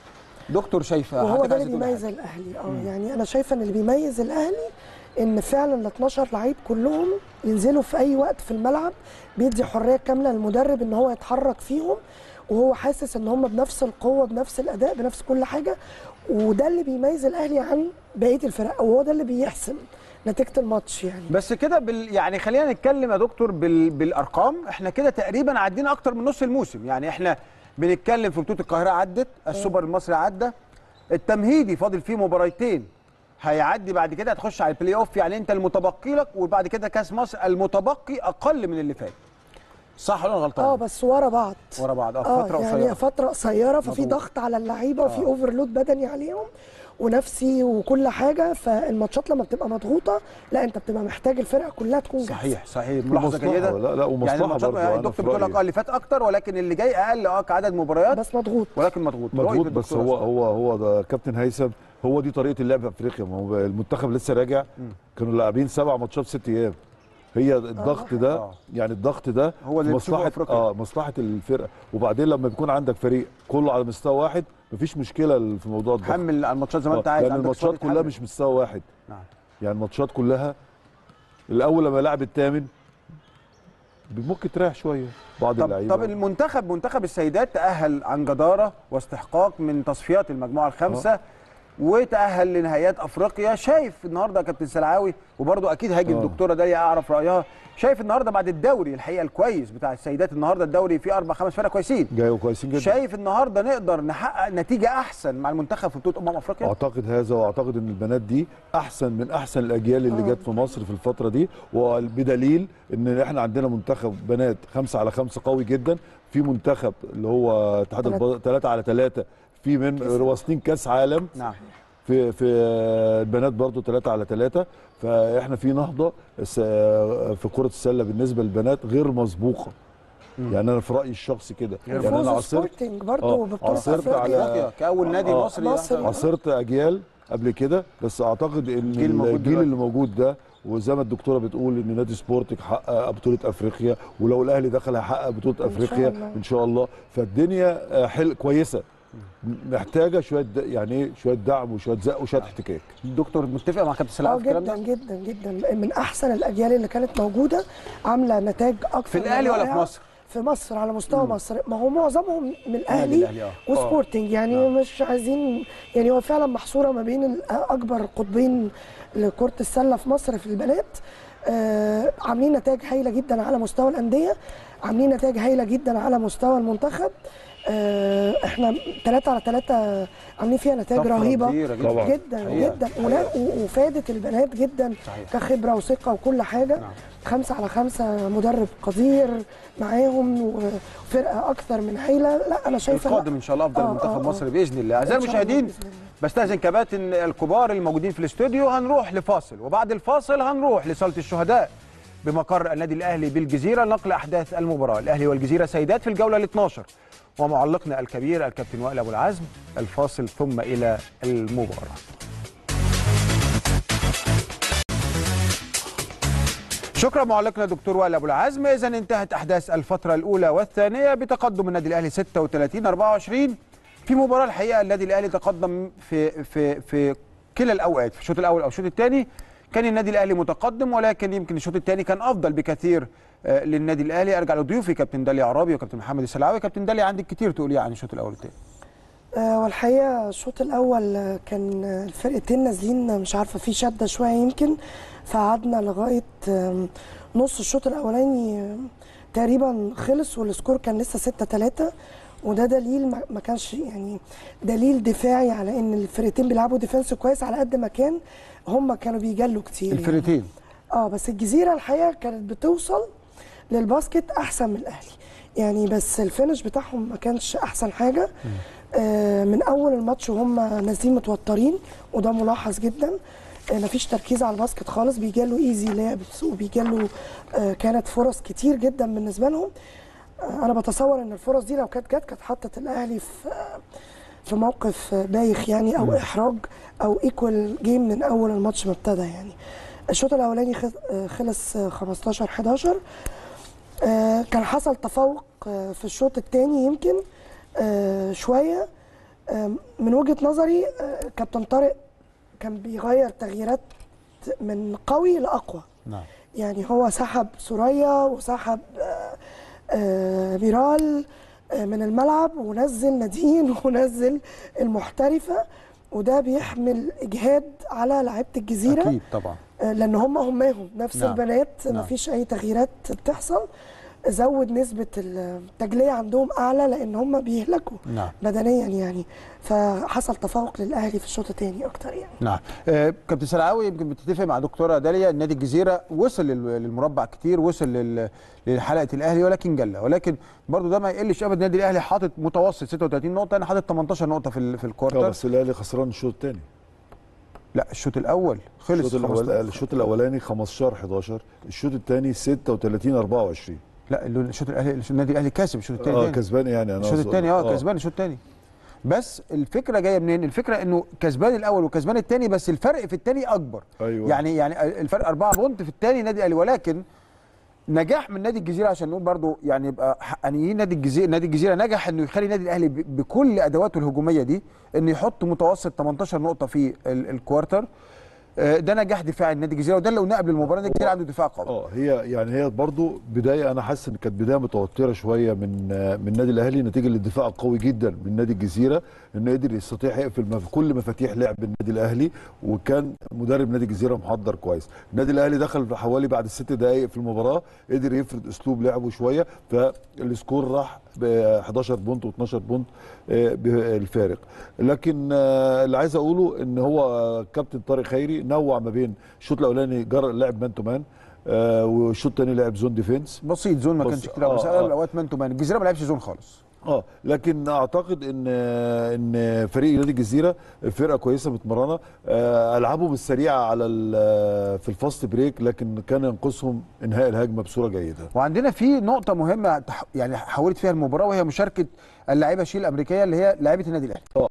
دكتور شايفه وهو حضرتك ده عايزة اللي تقولي بيميز حاجة. الاهلي اه يعني انا شايفه ان اللي بيميز الاهلي ان فعلا ال 12 لعيب كلهم ينزلوا في اي وقت في الملعب بيدي حريه كامله للمدرب ان هو يتحرك فيهم وهو حاسس ان هم بنفس القوه بنفس الاداء بنفس كل حاجه وده اللي بيميز الاهلي عن بقيه الفرق وهو ده اللي بيحسم نتيجه الماتش يعني بس كده بال... يعني خلينا نتكلم يا دكتور بال... بالارقام احنا كده تقريبا عدينا اكتر من نص الموسم يعني احنا بنتكلم في بطوله القاهره عدت السوبر المصري عدى التمهيدي فاضل فيه مباراتين هيعدي بعد كده هتخش على البلاي اوف يعني انت المتبقي لك وبعد كده كاس مصر المتبقي اقل من اللي فات صح ولا أنا غلطان اه بس ورا بعض ورا بعض اه اه فتره يعني قصيره فتره قصيره ففي مضغوط. ضغط على اللعيبه وفي اوفرلود بدني عليهم ونفسي وكل حاجه فالماتشات لما بتبقى مضغوطه لا انت بتبقى محتاج الفرقه كلها تكون جاهزة. صحيح صحيح ملاحظه ومصلحة، جيده لا لا يعني ومصلحه الماتشات برضه يعني أنا في الدكتور بيقول لك رأيي. اه اللي فات اكتر ولكن اللي جاي اقل اه كعدد مباريات بس مضغوط ولكن مضغوط رؤية مضغوط بس الدكتور هو أسامة. هو هو ده كابتن هيثم هو دي طريقه اللعب في افريقيا ما هو المنتخب لسه راجع كانوا لاعبين سبع ماتشات في ست ايام هي الضغط ده آه. يعني الضغط ده هو اللي بتشوفه مصلحه أفريقيا. اه مصلحه الفرقه وبعدين لما بيكون عندك فريق كله على مستوى واحد مفيش مشكله في موضوع الضغط حمل على الماتشات زي ما آه، انت عايز لان عندك الماتشات صوت كلها تحمل. مش مستوى واحد نعم. يعني الماتشات كلها الاول لما يلعب الثامن ممكن تريح شويه بعض طب اللعيبه طب المنتخب منتخب السيدات تأهل عن جدارة واستحقاق من تصفيات المجموعة الخامسة وتأهل لنهائيات أفريقيا شايف النهاردة يا كابتن سلعاوي وبرضه أكيد هاجي آه. الدكتورة داليا أعرف رأيها شايف النهاردة بعد الدوري الحقيقة الكويس بتاع السيدات النهاردة الدوري فيه أربع خمس فرق كويسين جايوا كويسين جدا شايف النهاردة نقدر نحقق نتيجة أحسن مع المنتخب في بطولة أمم أفريقيا اعتقد هذا واعتقد ان البنات دي احسن من احسن الاجيال اللي جت في مصر في الفتره دي وبدليل ان احنا عندنا منتخب بنات خمسة على خمسة قوي جدا في منتخب اللي هو اتحاد تلاتة. الب- تلاتة على ثلاثة في من واصلين كاس عالم نعم في في البنات برضو 3 على 3 فاحنا في نهضه س- في كره السله بالنسبه للبنات غير مسبوقه يعني انا في رايي الشخصي كده يعني فوز انا عاصرت سبورتنج برضه آه، ببطوله عاصرت افريقيا على- أفريقيا كأول نادي آه. مصري مصر. يحضر. عاصرت اجيال قبل كده بس اعتقد ان الجيل الموجود الجيل دلوقتي. اللي موجود ده وزي ما الدكتوره بتقول ان نادي سبورتك حقق بطوله افريقيا ولو الاهلي دخل هيحقق بطوله شاء افريقيا الله. ان شاء الله فالدنيا آه، حل كويسه محتاجه شويه د- يعني ايه شويه دعم وشويه زق وشويه احتكاك الدكتور متفق مع كابتن اه سلعاوي في الكلام جدا ده جدا جدا من احسن الاجيال اللي كانت موجوده عامله نتائج اكثر في الأهلي من ولا في رائعة. مصر؟ في مصر على مستوى مصر ما هو معظمهم من الاهلي الأهلي، آه. وسبورتنج يعني مش عايزين يعني هو فعلا محصوره ما بين ال- اكبر قطبين لكره السله في مصر في البنات آه عاملين نتائج هايله جدا على مستوى الانديه عاملين نتائج هايله جدا على مستوى المنتخب آه احنا 3 على 3 عاملين فيها نتائج طفرة رهيبه كبيرة جدا. طبعاً. جدا حقيقة. جدا ولا و- وفادت البنات جدا صحيح. كخبره وثقه وكل حاجه نعم. خمسة على خمسة مدرب قدير معاهم وفرقة أكثر من هايلة لا أنا شايفة القادم ان شاء الله افضل آه، منتخب آه، آه. مصر باذن الله اعزائي إن شاء الله المشاهدين بإذن الله. بستاذن كباتن الكبار الموجودين في الاستوديو هنروح لفاصل وبعد الفاصل هنروح لصاله الشهداء بمقر النادي الاهلي بالجزيره نقل احداث المباراه الاهلي والجزيره سيدات في الجوله ال 12 ومعلقنا الكبير الكابتن وائل ابو العزم الفاصل ثم الى المباراه شكرا معلقنا دكتور وائل ابو العزم اذا انتهت احداث الفتره الاولى والثانيه بتقدم النادي الاهلي 36 24 في مباراه الحقيقه النادي الاهلي تقدم في في في كلا الاوقات في الشوط الاول او الشوط الثاني كان النادي الاهلي متقدم ولكن يمكن الشوط الثاني كان افضل بكثير آه، للنادي الاهلي ارجع لضيوفي كابتن داليا عرابي وكابتن محمد السلعاوي كابتن داليا عندك كتير تقولي عن الشوط الاول والثاني آه، والحقيقة الشوط الأول آه، كان آه، الفرقتين نازلين آه، مش عارفة في شدة شوية يمكن فقعدنا لغاية آم، نص الشوط الأولاني آم، تقريبا خلص والسكور كان لسه 6 3 وده دليل ما ما كانش يعني دليل دفاعي على ان الفرقتين بيلعبوا ديفenس كويس على قد ما كان هم كانوا بيجلوا كتير يعني. الفرقتين اه بس الجزيره الحقيقه كانت بتوصل للباسكت احسن من الاهلي يعني بس الفينش بتاعهم ما كانش احسن حاجه آه من اول الماتش وهم نازلين متوترين وده ملاحظ جدا آه مفيش تركيز على الباسكت خالص بيجالوا ايزي لعبس وبيجالوا آه كانت فرص كتير جدا بالنسبه لهم آه انا بتصور ان الفرص دي لو كانت جت كانت حطت الاهلي في آه في موقف بايخ يعني او احراج او ايكوال جيم من اول الماتش ما ابتدى يعني الشوط الاولاني خ- آه، خلص آه، 15 11 آه، كان حصل تفوق آه، في الشوط الثاني يمكن آه، شويه آم، من وجهه نظري آه، كابتن طارق كان بيغير تغييرات من قوي لاقوى نعم يعني هو سحب سوريا وسحب آه، آه، بيرال آه، من الملعب ونزل نادين ونزل المحترفه وده بيحمل اجهاد على لعيبه الجزيره اكيد طبعا آه، لان هم هماهم نفس نعم. البنات نعم. مفيش اي تغييرات بتحصل زود نسبه التجليه عندهم اعلى لان هم بيهلكوا نعم بدنيا يعني فحصل تفوق للاهلي في الشوط الثاني اكتر يعني نعم آه، كابتن سلعاوي يمكن بتتفق مع دكتوره داليا نادي الجزيره وصل لل- للمربع كتير وصل لل- لحلقه الاهلي ولكن جل ولكن برضو ده ما يقلش ابدا النادي الاهلي حاطط متوسط 36 نقطه انا حاطط 18 نقطه في ال- في اه الكوارتر بس الاهلي خسران الشوط الثاني لا الشوط الاول خلص الشوط الأول 15. الشوط الاولاني 15 11 الشوط الثاني 36 24 لا اللي- الشوط الاهلي النادي الاهلي كاسب الشوط الثاني اه كسبان يعني انا الشوط أقصد- الثاني اه كسبان الشوط الثاني بس الفكره جايه منين؟ الفكره انه كسبان الاول وكسبان الثاني بس الفرق في الثاني اكبر أيوة. يعني يعني الفرق أربعة بونت في الثاني نادي الاهلي ولكن نجاح من نادي الجزيره عشان نقول برضو يعني يبقى حقانيين نادي الجزيره نادي الجزيره نجح انه يخلي النادي الاهلي ب- بكل ادواته الهجوميه دي انه يحط متوسط 18 نقطه في ال- الكوارتر آه، ده نجاح دفاع النادي الجزيره وده اللي قلناه قبل المباراه النادي الجزيره عنده دفاع قوي اه هي يعني هي برضو بدايه انا حاسس ان كانت بدايه متوتره شويه من آه، من النادي الاهلي نتيجه للدفاع القوي جدا من نادي الجزيره انه قدر يستطيع يقفل مف- كل مفاتيح لعب النادي الاهلي وكان مدرب نادي الجزيره محضر كويس النادي الاهلي دخل في حوالي بعد ست دقائق في المباراه قدر يفرض اسلوب لعبه شويه فالسكور راح ب 11 بونت و12 بونت آه، بالفارق لكن آه، اللي عايز اقوله ان هو آه، كابتن طارق خيري نوع ما بين الشوط الاولاني جرى لعب مان تو مان آه، والشوط الثاني لعب زون ديفينس بسيط زون ما بص- كانش كتير بس آه، اغلب آه. الاوقات مان تو مان الجزيره ما لعبش زون خالص اه لكن اعتقد ان ان فريق نادي الجزيره فرقه كويسه متمرنه آه، العابهم السريعه على ال- في الفاست بريك لكن كان ينقصهم انهاء الهجمه بصوره جيده وعندنا في نقطة مهمة تح- يعني حولت فيها المباراة وهي مشاركة اللاعيبة شيل الأمريكية اللي هي لاعيبة النادي الأهلي. اه.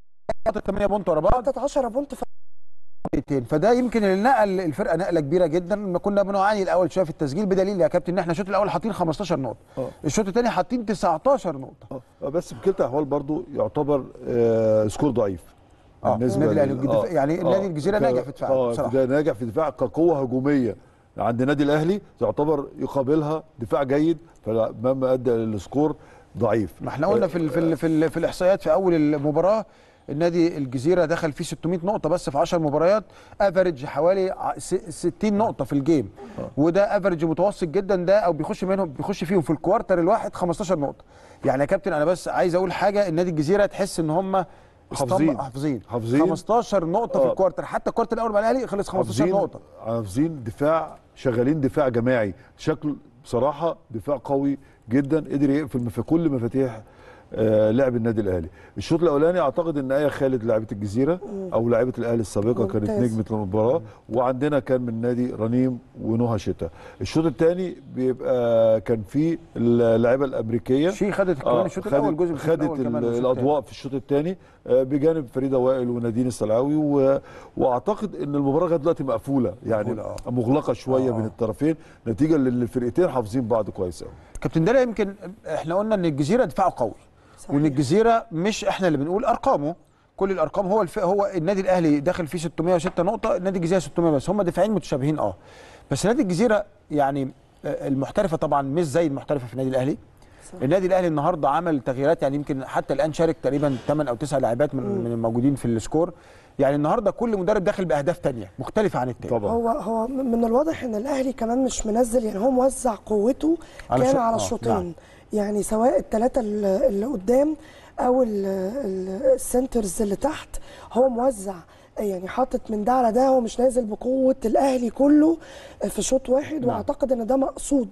حطت 8 بونت ورا بعض حطت 10 بونت في دقيقتين فده يمكن اللي نقل الفرقة نقلة كبيرة جدا ما كنا بنعاني الأول شوية في التسجيل بدليل يا كابتن إن احنا الشوط الأول حاطين 15 نقطة. اه. الشوط الثاني حاطين 19 نقطة. آه، بس بكلتا الاحوال برضو يعتبر آه، سكور ضعيف اه النادي الأهلي لل- الدفاع- يعني النادي الجزيرة ك- ناجح في دفاعه اه بصراحة. ده ناجح في دفاع كقوه هجوميه عند النادي الاهلي تعتبر يقابلها دفاع جيد فلما ادى السكور ضعيف ما احنا قلنا في ال في ال في, ال في الاحصائيات في اول المباراه النادي الجزيره دخل فيه 600 نقطه بس في 10 مباريات افريج حوالي ع- س- 60 نقطه في الجيم وده افريج متوسط جدا ده او بيخش منهم بيخش فيهم في الكوارتر الواحد 15 نقطه يعني يا كابتن انا بس عايز اقول حاجه النادي الجزيره تحس ان هم حافظين. حافظين حافظين. 15 نقطه في آه. الكوارتر حتى الكوارتر الاول مع الاهلي خلص 15 حافظين نقطه حافظين دفاع شغالين دفاع جماعي شكل بصراحه دفاع قوي جدا قدر يقفل في كل مفاتيح آه لعب النادي الاهلي الشوط الاولاني اعتقد ان ايه خالد لاعبه الجزيره او لاعبه الاهلي السابقه كانت ممتاز. نجمه المباراه وعندنا كان من نادي رنيم ونهى شتا الشوط الثاني بيبقى كان في اللاعيبه الامريكيه شي خدت كمان الشوط خدت- الاول جزء من الشوط خدت الأول كمان ال- والشوط الاضواء في الشوط الثاني بجانب فريده وائل ونادين السلعاوي و... واعتقد ان المباراه لغايه دلوقتي مقفوله يعني مقفولة، آه. مغلقه شويه آه. من الطرفين نتيجه لان الفرقتين حافظين بعض كويس قوي كابتن داليا يمكن احنا قلنا ان الجزيره دفاعه قوي صحيح. وان الجزيره مش احنا اللي بنقول ارقامه كل الارقام هو الف... هو النادي الاهلي داخل فيه 606 نقطه النادي الجزيره 600 بس هم دفاعين متشابهين اه بس نادي الجزيره يعني آه، المحترفه طبعا مش زي المحترفه في النادي الاهلي صح. النادي الاهلي النهارده عمل تغييرات يعني يمكن حتى الان شارك تقريبا 8 او 9 لاعبات من, من الموجودين في السكور يعني النهارده كل مدرب داخل باهداف تانية مختلفه عن التاني طبعا هو هو من الواضح ان الاهلي كمان مش منزل يعني هو موزع قوته على كان شو- على آه، الشوطين نعم. يعني سواء الثلاثه اللي اللي قدام او ال- ال- السنترز اللي تحت هو موزع يعني حاطط من ده على ده هو مش نازل بقوه الاهلي كله في شوط واحد واعتقد ان ده مقصود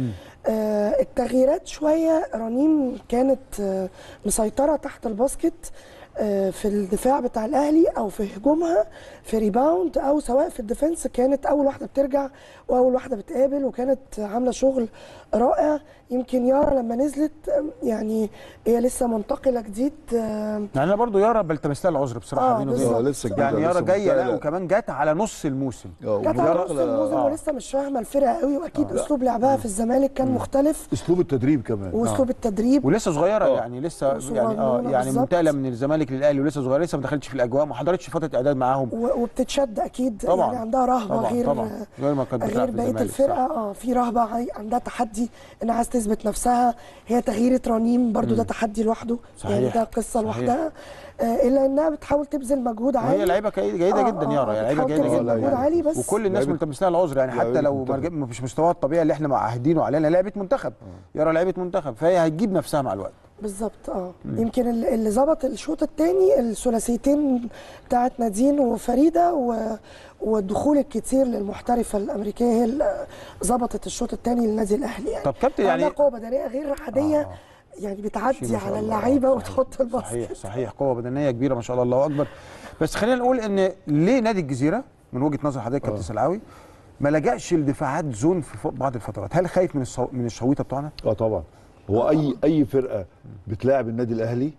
آه التغييرات شويه رنيم كانت آه مسيطره تحت الباسكت آه، في الدفاع بتاع الاهلي او في هجومها في ريباوند او سواء في الديفنس كانت اول واحده بترجع واول واحده بتقابل وكانت عامله شغل رائع يمكن يارا لما نزلت آه، يعني هي لسه منتقله جديد آه، يعني انا برضو يارا بلتمس لها العذر بصراحه آه، بيني بالظبط. وبينك. آه، لسه جديدة، يعني يارا لسه جايه لا منتقلة. وكمان جت على نص الموسم آه، جت على نص ومنتقلة- الموسم آه. ولسه مش فاهمه الفرقه قوي واكيد اسلوب لعبها في الزمالك كان مختلف اسلوب التدريب كمان واسلوب التدريب ولسه صغيره آه. يعني لسه وصغيرة يعني اه يعني بالظبط. منتقله من الزمالك الزمالك للاهلي ولسه صغيره لسه ما دخلتش في الاجواء ما حضرتش فتره اعداد معاهم و- وبتتشد اكيد طبعاً. يعني عندها رهبه طبعا غير طبعا غير ما كانت بتلعب غير في بقيه الزمالك، الفرقه صح. اه في رهبه عاي- عندها تحدي انها عايز تثبت نفسها هي تغيير رنيم برضو ده تحدي لوحده يعني صحيح. ده قصه صحيح. لوحدها آه الا انها بتحاول تبذل مجهود عالي وهي لعيبه كي- جيده آه، جدا آه، يارا يعني لعيبه بتحاول جيده تبذل جدا مجهود يعني. عالي بس وكل الناس لعيبة- ملتمس لها العذر يعني حتى لعيبة لو منتخب. مرج- مش مستواها الطبيعي اللي احنا معاهدينه عليه لأنها لعيبه منتخب يارا لعيبه منتخب فهي هتجيب نفسها مع الوقت بالظبط اه يمكن ال- اللي ظبط الشوط الثاني الثلاثيتين بتاعت نادين وفريده و... والدخول الكتير للمحترفه الامريكيه هي اللي ظبطت الشوط الثاني للنادي الاهلي يعني طب كابتن يعني عندها قوه بدنيه غير عاديه آه. يعني شيء بتعدي ما شاء على الله. اللعيبه صحيح. وتحط الباسكت صحيح صحيح قوه بدنيه كبيره ما شاء الله الله اكبر بس خلينا نقول ان ليه نادي الجزيره من وجهه نظر حضرتك كابتن سلعاوي ما لجاش لدفاعات زون في ف- بعض الفترات هل خايف من الصو... من الشويطه بتوعنا اه طبعا هو اي اي فرقه بتلاعب النادي الاهلي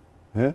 ها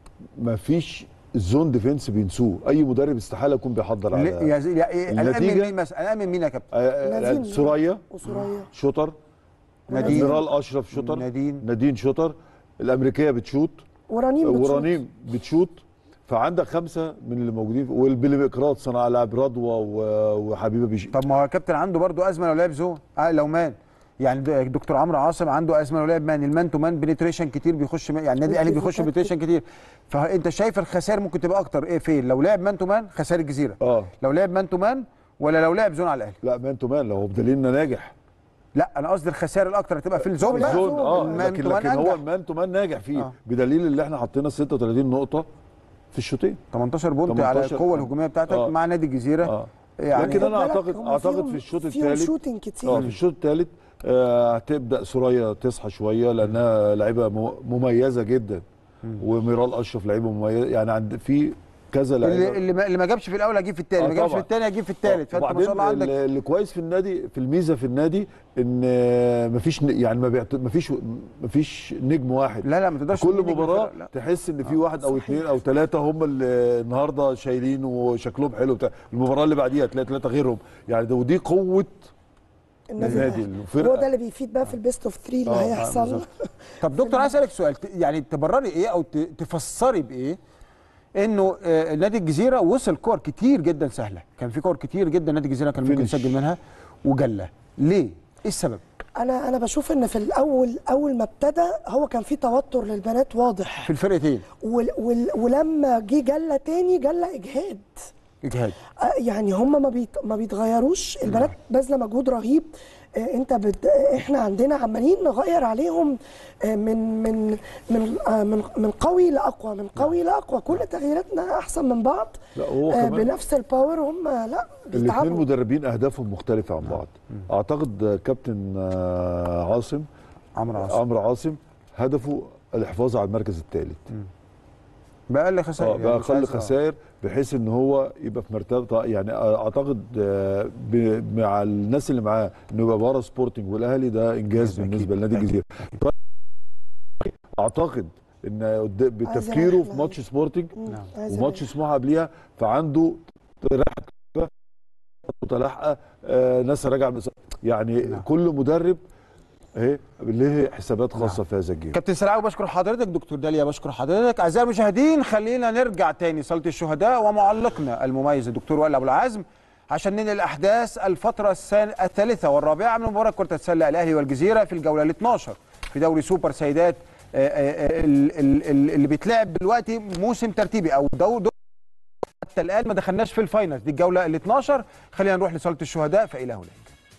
ما فيش الزون ديفنس بينسوه اي مدرب استحاله يكون بيحضر ليه- على يا زي- يا إيه، قلقان من النتيجة؟ مين مثلا قلقان من مين يا كابتن آه، آه، نادين. سوريا وسوريا شوتر نادين. ادميرال اشرف شوتر نادين. نادين شوتر الامريكيه بتشوت ورنيم بتشوط. ورنيم بتشوت فعندك خمسه من اللي موجودين والبليمقراط صنع العاب رضوى و- وحبيبه بيش طب ما هو الكابتن عنده برضو ازمه لو لعب زون آه لو مان يعني د- دكتور عمرو عاصم عنده ازمه لو لعب مان المان تو مان بنتريشن كتير بيخش مان- يعني النادي الاهلي بيخش بنتريشن كتير فانت شايف الخسائر ممكن تبقى اكتر ايه فين لو لعب مان تو مان خسائر الجزيره اه لو لعب مان تو مان ولا لو لعب زون على الاهلي لا مان تو مان لو هو بدليلنا ناجح لا انا قصدي الخسائر الاكتر هتبقى في الزون لا، بقى زون اه المان لكن تو مان لكن هو أنجح. المان تو مان ناجح فيه آه. آه. بدليل اللي احنا حطينا 36 نقطه في الشوطين 18 بونت على 18 القوه الهجوميه بتاعتك آه. مع نادي الجزيره اه يعني لكن انا خد بالك اعتقد هم اعتقد فيهم- في الشوط فيهم الثالث شوتنج كتير اه في الشوط الثالث آه، هتبدا سوريا تصحى شويه لانها لعيبه مم- مميزه جدا وميرال اشرف لعيبه مميزه يعني عند في كذا اللي لعيبه اللي ما, اللي ما جابش في الاول هيجيب في الثاني آه ما جابش في طبعاً. الثاني هيجيب في الثالث فانت ما وبعدين شاء الله عندك اللي اللي كويس في النادي في الميزه في النادي ان آه، مفيش ن- يعني ما بيعت... مفيش مفيش نجم واحد لا لا ما تقدرش كل تقول نجم مباراه الفرق، لا. تحس ان في واحد او صحيح. اثنين او ثلاثه هم اللي النهارده شايلين وشكلهم حلو بتاع المباراه اللي بعديها تلاقي ثلاثه غيرهم يعني ده ودي قوه النادي النادي الأهلي. الفرقة. هو ده اللي بيفيد بقى في البيست اوف 3 اللي آه، آه، هيحصل بالظبط. طب دكتور عايز اسالك سؤال ت- يعني تبرري ايه او ت- تفسري بايه انه آه، نادي الجزيره وصل كور كتير جدا سهله كان في كور كتير جدا نادي الجزيره كان ممكن فينش. يسجل منها وجله ليه ايه السبب انا انا بشوف ان في الاول اول ما ابتدى هو كان في توتر للبنات واضح في الفرقتين وال وال ولما جه جله تاني جله اجهاد اجهاد آه، يعني هم ما بيت ما بيتغيروش البنات باذله مجهود رهيب آه، انت بت... آه، احنا عندنا عمالين نغير عليهم آه، من من من آه، من من قوي لاقوى من قوي لاقوى كل تغييراتنا احسن من بعض لا هو آه، كمان بنفس الباور هم لا الاثنين بيتعبوا مدربين اهدافهم مختلفه عن بعض اعتقد آه، كابتن آه، عاصم عمرو عاصم عمرو عاصم هدفه الحفاظ على المركز الثالث باقل خسائر اه يعني بقى مش اقل عايز- آه. خسائر بحيث ان هو يبقى في مرتبه يعني اعتقد آه، ب- مع الناس اللي معاه انه يبقى بره سبورتنج والاهلي ده انجاز أكيد، بالنسبه لنادي أكيد. الجزيره اعتقد ان قد- بتفكيره يريح في لعيب. ماتش سبورتنج مم، نعم. عايز وماتش يريح. سموحه قبليها فعنده راحه متلاحقه آه ناس راجعه من يعني نعم. كل مدرب اهي له حسابات خاصه في هذا الجيم كابتن سلاوي بشكر حضرتك دكتور داليا بشكر حضرتك اعزائي المشاهدين خلينا نرجع تاني صاله الشهداء ومعلقنا المميز الدكتور وائل ابو العزم عشان ننقل احداث الفتره السان- الثالثه والرابعه من مباراه كره السله الاهلي والجزيره في الجوله ال 12 في دوري سوبر سيدات آه، آه، آه، ال- ال- ال- اللي بيتلعب دلوقتي موسم ترتيبي او دو دو حتى الان ما دخلناش في الفاينل دي الجوله ال 12 خلينا نروح لصاله الشهداء فالى هناك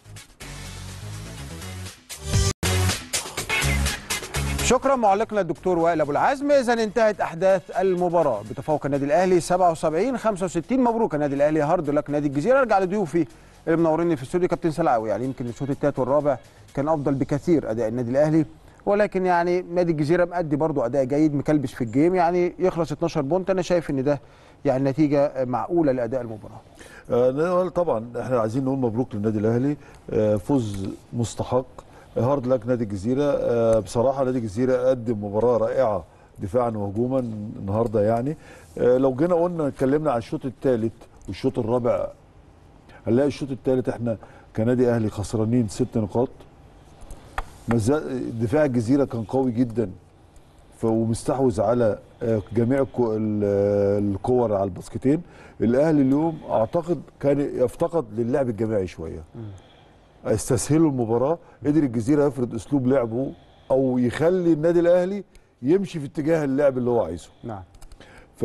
شكرا معلقنا الدكتور وائل ابو العزم اذا انتهت احداث المباراه بتفوق النادي الاهلي 77 65 مبروك النادي الاهلي هارد لك نادي الجزيره ارجع لضيوفي اللي منوريني في الاستوديو كابتن سلاوي يعني يمكن الشوط الثالث والرابع كان افضل بكثير اداء النادي الاهلي ولكن يعني نادي الجزيره مأدي برضو اداء جيد مكلبش في الجيم يعني يخلص 12 بونت انا شايف ان ده يعني نتيجه معقوله لاداء المباراه آه نقول طبعا احنا عايزين نقول مبروك للنادي الاهلي آه فوز مستحق آه، هارد لك نادي الجزيره آه بصراحه نادي الجزيره قدم مباراه رائعه دفاعا وهجوما النهارده يعني آه لو جينا قلنا اتكلمنا على الشوط الثالث والشوط الرابع هنلاقي الشوط الثالث احنا كنادي اهلي خسرانين ست نقاط مازال- دفاع الجزيره كان قوي جدا ف- ومستحوذ على آه، جميع الكو- ال- الكور على الباسكتين الاهلي اليوم اعتقد كان يفتقد للعب الجماعي شويه استسهلوا المباراه قدر الجزيره يفرض اسلوب لعبه او يخلي النادي الاهلي يمشي في اتجاه اللعب اللي هو عايزه نعم ف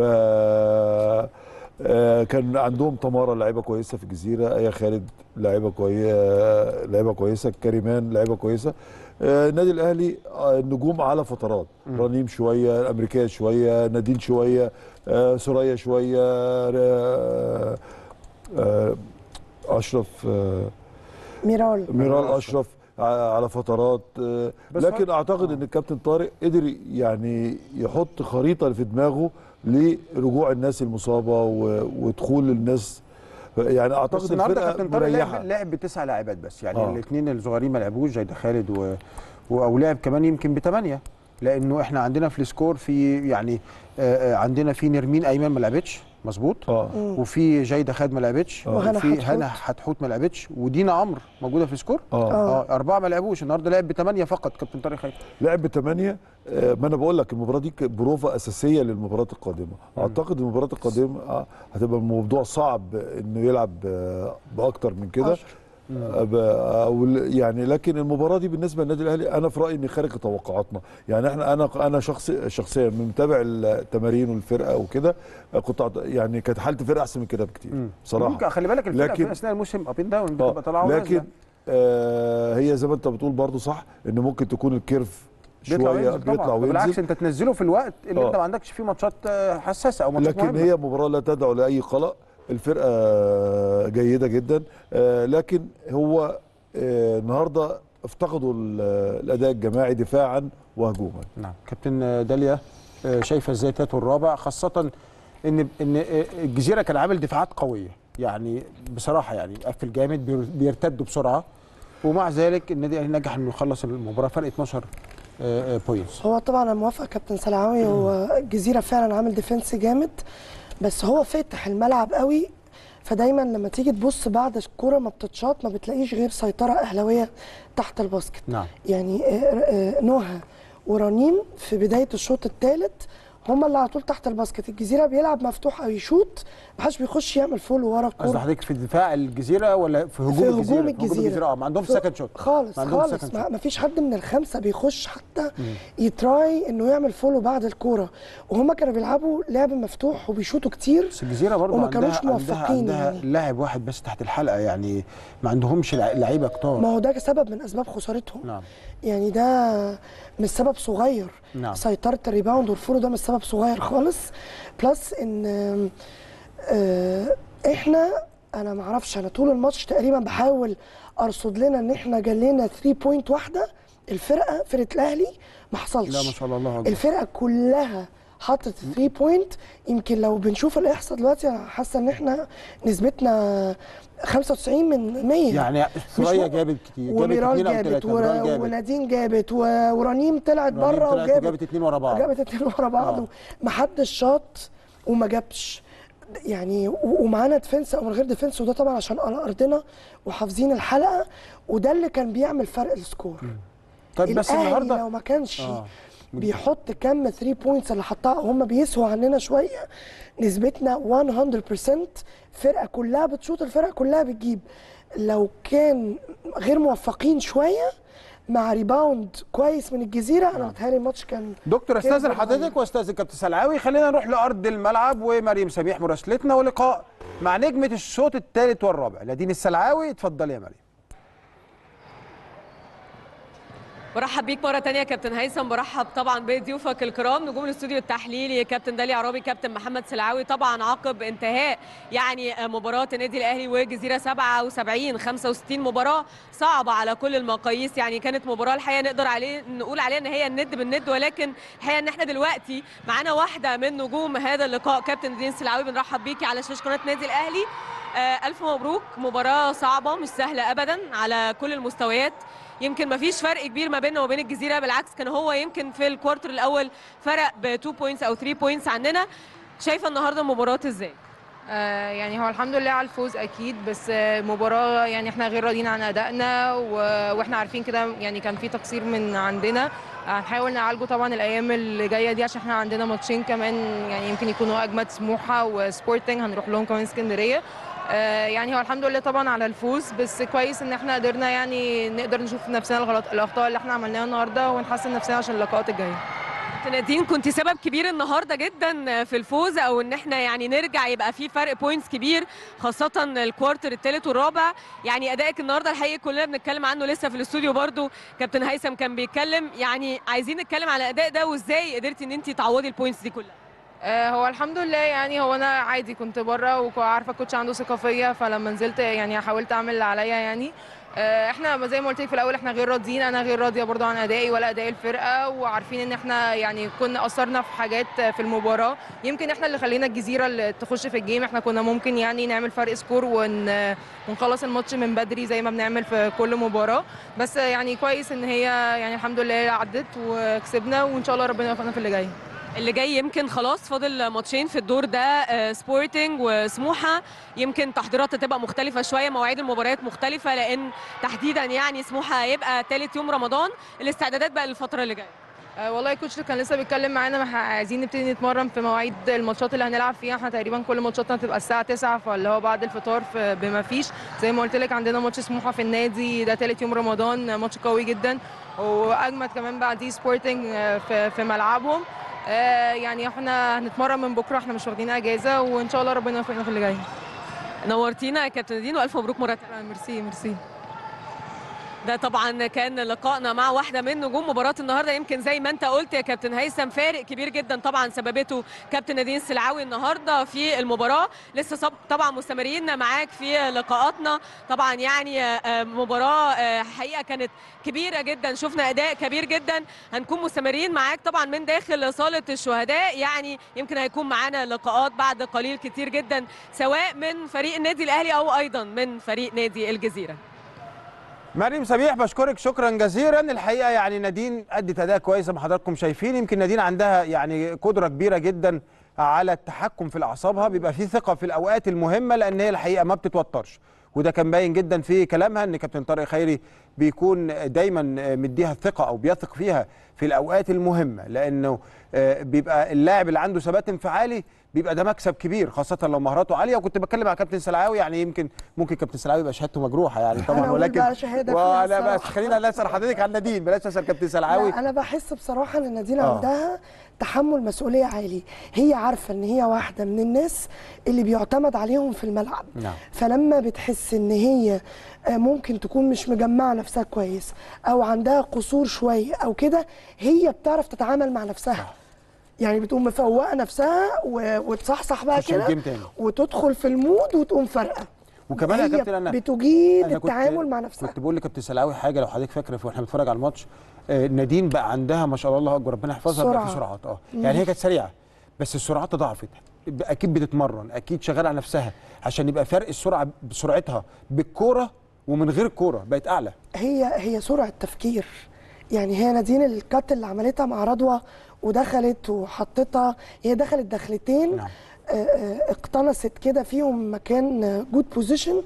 آه، كان عندهم تمارا لعيبه كويسه في الجزيره ايا خالد لعيبه كويسه لعيبه كويسه كريمان لعيبه كويسه آه، النادي الاهلي آه، النجوم على فترات رنيم شويه الامريكيه شويه نادين شويه آه، سوريا شويه آه، آه، اشرف آه، ميرال ميرال اشرف ع- على فترات آه، بس لكن هو- اعتقد ان الكابتن طارق قدر يعني يحط خريطه في دماغه لرجوع الناس المصابه و- ودخول الناس يعني بس اعتقد النهارده الفرقه كابتن طارق مريحه لعب لعب بتسع لاعبات بس يعني آه. الاثنين الصغيرين ما لعبوش جيد خالد و... و... او لعب كمان يمكن بثمانيه لانه احنا عندنا في السكور في يعني آه، آه، عندنا في نرمين ايمن ما لعبتش مظبوط اه وفي جيده خالد ما لعبتش وهنا وفي حتحوت. هنا حتحوت ما لعبتش ودينا عمرو موجوده في السكور اه اه اربعه ما لعبوش النهارده لعب بثمانيه فقط كابتن طارق خير لعب بثمانيه آه، ما انا بقول لك المباراه دي كانت بروفه اساسيه للمباراه القادمه اعتقد المباراه القادمه آه، هتبقى الموضوع صعب انه يلعب آه، باكتر من كده عشر. آه، ب- أو ال- يعني لكن المباراه دي بالنسبه للنادي الاهلي انا في رايي ان خارج توقعاتنا يعني احنا انا انا شخص شخصيا من متابع التمارين والفرقه وكده آه، كنت أعت- يعني كانت حالتي الفرقه احسن من كده بكتير بصراحه ممكن خلي بالك الفرقه لكن- في اثناء الموسم اب اند داون آه، بتبقى طالعه لكن ونازلة. آه هي زي ما انت بتقول برضو صح ان ممكن تكون الكيرف بيطلع شويه وينزل بيطلع طبعا بالعكس وينزل انت تنزله في الوقت اللي آه. انت ما عندكش فيه ماتشات آه، حساسه او ماتشات لكن مهمة. هي مباراه لا تدعو لاي قلق الفرقه جيده جدا آه، لكن هو آه، النهارده افتقدوا ال- الاداء الجماعي دفاعا وهجوما نعم كابتن داليا آه، شايفه ازاي التالت والرابع خاصه ان ان آه، الجزيره كان عامل دفاعات قويه يعني بصراحه يعني قفل جامد بير- بيرتدوا بسرعه ومع ذلك النادي الاهلي نجح انه يخلص المباراه فرق 12 آه، آه، بوينتس هو طبعا انا موافقه كابتن سلعاوي هو الجزيره فعلا عامل ديفنس جامد بس هو فاتح الملعب قوي فدايما لما تيجي تبص بعد الكوره ما بتتشاط ما بتلاقيش غير سيطره اهلاويه تحت الباسكت نعم يعني آه، آه، نهى ورنيم في بدايه الشوط الثالث هما اللي على طول تحت الباسكت الجزيره بيلعب مفتوح او يشوط محدش بيخش يعمل فول ورا قصد الكوره حضرتك في دفاع الجزيره ولا في هجوم في الجزيره هجوم الجزيره اه ما عندهمش في- سكند شوت خالص ما عندهمش خالص second ما shot. ما فيش حد من الخمسه بيخش حتى يتراي انه يعمل فولو بعد الكوره وهم كانوا بيلعبوا لعب مفتوح وبيشوطوا كتير بس الجزيره برضه وما عندها كانوش عندها, موفقين عندها يعني. لاعب واحد بس تحت الحلقه يعني ما عندهمش لع- لعيبه كتار ما هو ده سبب من اسباب خسارتهم نعم يعني ده مش سبب صغير نعم. سيطره الريباوند والفولو ده مش سبب صغير خالص بلس ان آم، آه، احنا انا ما اعرفش انا طول الماتش تقريبا بحاول ارصد لنا ان احنا جالنا 3 بوينت واحده الفرقه فرقه الاهلي ما حصلش لا ما شاء الله الله اكبر الفرقه كلها حطت 3 بوينت يمكن لو بنشوف الاحصاء دلوقتي انا حاسه ان احنا نسبتنا 95 من 100 يعني ثريا مش- جابت كتير جابت وميرال اثنين او جابت ثلاثه ور- ميرال جابت ونادين جابت و- ورنيم طلعت رنيم بره طلعت وجابت جابت اثنين ورا بعض جابت اتنين ورا بعض آه. محدش شاط وما جابش يعني و- ومعانا ديفنس او من غير ديفنس وده طبعا عشان على ارضنا وحافظين الحلقه وده اللي كان بيعمل فرق السكور طيب بس الأهلي النهارده لو ما كانش آه. بيحط كم 3 بوينتس اللي حطها هم بيسوا عننا شويه نسبتنا 100% فرقه كلها بتشوط الفرقه كلها بتجيب لو كان غير موفقين شويه مع ريباوند كويس من الجزيره انا متهيألي الماتش كان دكتور كده استاذن برضه. حضرتك واستاذن كابتن سلعاوي خلينا نروح لارض الملعب ومريم سميح مراسلتنا ولقاء مع نجمه الشوط الثالث والرابع نادين السلعاوي اتفضل يا مريم برحب بيك مره تانية يا كابتن هيثم برحب طبعا بضيوفك الكرام نجوم الاستوديو التحليلي كابتن دالي عرابي كابتن محمد سلعاوي طبعا عقب انتهاء يعني مباراه النادي الاهلي وجزيره 77 65 مباراه صعبه على كل المقاييس يعني كانت مباراه الحقيقه نقدر عليه نقول عليها ان هي الند بالند ولكن الحقيقه ان احنا دلوقتي معانا واحده من نجوم هذا اللقاء كابتن دين سلعاوي بنرحب بيكي على شاشه قناه النادي الاهلي آه، ألف مبروك مباراة صعبة مش سهلة أبدا على كل المستويات يمكن ما فيش فرق كبير ما بيننا وبين الجزيرة بالعكس كان هو يمكن في الكوارتر الأول فرق ب 2 بوينتس أو 3 بوينتس عننا شايفة النهاردة المباراة ازاي؟ آه، يعني هو الحمد لله على الفوز اكيد بس آه، مباراه يعني احنا غير راضيين عن ادائنا و- واحنا عارفين كده يعني كان في تقصير من عندنا هنحاول نعالجه طبعا الايام اللي جايه دي عشان احنا عندنا ماتشين كمان يعني يمكن يكونوا اجمد سموحه وسبورتنج هنروح لهم كمان اسكندريه آه، يعني هو الحمد لله طبعا على الفوز بس كويس ان احنا قدرنا يعني نقدر نشوف نفسنا الغلط الاخطاء اللي احنا عملناها النهارده ونحسن نفسنا عشان اللقاءات الجايه نادين كنت سبب كبير النهارده جدا في الفوز او ان احنا يعني نرجع يبقى في فرق بوينتس كبير خاصه الكوارتر الثالث والرابع يعني ادائك النهارده الحقيقه كلنا بنتكلم عنه لسه في الاستوديو برضو كابتن هيثم كان بيتكلم يعني عايزين نتكلم على الاداء ده وازاي قدرتي ان انت تعوضي البوينتس دي كلها آه، هو الحمد لله يعني هو انا عادي كنت بره وعارفه الكوتش عنده ثقه فيا فلما نزلت يعني حاولت اعمل اللي عليا يعني آه، احنا زي ما قلت لك في الاول احنا غير راضيين انا غير راضيه برضو عن ادائي ولا اداء الفرقه وعارفين ان احنا يعني كنا قصرنا في حاجات في المباراه يمكن احنا اللي خلينا الجزيره اللي تخش في الجيم احنا كنا ممكن يعني نعمل فرق سكور ون ونخلص الماتش من بدري زي ما بنعمل في كل مباراه بس يعني كويس ان هي يعني الحمد لله عدت وكسبنا وان شاء الله ربنا يوفقنا في اللي جاي اللي جاي يمكن خلاص فاضل ماتشين في الدور ده آه، سبورتنج وسموحه يمكن تحضيرات تبقى مختلفه شويه مواعيد المباريات مختلفه لان تحديدا يعني سموحه هيبقى ثالث يوم رمضان الاستعدادات بقى للفتره اللي جايه آه، والله الكوتش كان لسه بيتكلم معانا ما احنا عايزين نبتدي نتمرن في مواعيد الماتشات اللي هنلعب فيها احنا تقريبا كل ماتشاتنا تبقى الساعه 9 فاللي هو بعد الفطار في- بما فيش زي ما قلت لك عندنا ماتش سموحه في النادي ده ثالث يوم رمضان ماتش قوي جدا واجمد كمان بعديه سبورتنج آه، في في ملعبهم آه، يعني احنا هنتمرن من بكره احنا مش واخدين اجازه وان شاء الله ربنا يوفقنا في اللي جاي نورتينا يا كابتن نادين والف مبروك مره تانية آه، ميرسي ميرسي ده طبعا كان لقائنا مع واحده من نجوم مباراه النهارده يمكن زي ما انت قلت يا كابتن هيثم فارق كبير جدا طبعا سببته كابتن نادين السلعاوي النهارده في المباراه لسه صب- طبعا مستمرين معاك في لقاءاتنا طبعا يعني آه، مباراه آه، حقيقه كانت كبيره جدا شفنا اداء كبير جدا هنكون مستمرين معاك طبعا من داخل صاله الشهداء يعني يمكن هيكون معانا لقاءات بعد قليل كتير جدا سواء من فريق النادي الاهلي او ايضا من فريق نادي الجزيره مريم سميح بشكرك شكرا جزيلا الحقيقه يعني نادين ادت اداء كويس زي ما حضراتكم شايفين يمكن نادين عندها يعني قدره كبيره جدا على التحكم في الاعصابها بيبقى في ثقه في الاوقات المهمه لان هي الحقيقه ما بتتوترش وده كان باين جدا في كلامها ان كابتن طارق خيري بيكون دايما مديها الثقه او بيثق فيها في الاوقات المهمه لانه آه، بيبقى اللاعب اللي عنده ثبات انفعالي بيبقى ده مكسب كبير خاصه لو مهاراته عاليه وكنت بتكلم مع كابتن سلعاوي يعني يمكن ممكن كابتن سلعاوي يبقى شهادته مجروحه يعني طبعا أنا أقول ولكن بقى شهادة فيها وانا بس الصراحة. خلينا نسال حضرتك عن نادين بلاش نسال كابتن سلعاوي لا انا بحس بصراحه ان نادين آه. عندها تحمل مسؤوليه عالي هي عارفه ان هي واحده من الناس اللي بيعتمد عليهم في الملعب نعم. فلما بتحس ان هي آه، ممكن تكون مش مجمعه نفسها كويس او عندها قصور شويه او كده هي بتعرف تتعامل مع نفسها يعني بتقوم مفوقه نفسها و- وتصحصح بقى تخش كده الجيم تاني. وتدخل في المود وتقوم فارقه وكمان يا هي كابتن انا بتجيد أنا كنت- التعامل مع نفسها كنت بقول لكابتن سلاوي حاجه لو حضرتك فاكره واحنا بنتفرج على الماتش آه، نادين بقى عندها ما شاء الله الله اكبر ربنا يحفظها بقى في سرعة. سرعات اه يعني هي كانت سريعه بس السرعات تضاعفت اكيد بتتمرن اكيد شغاله على نفسها عشان يبقى فرق السرعه بسرعتها بالكوره ومن غير الكوره بقت اعلى هي هي سرعه تفكير يعني هي نادين الكات اللي عملتها مع رضوى ودخلت وحطتها هي دخلت دخلتين نعم. آه، آه، اقتنصت كده فيهم مكان جود بوزيشن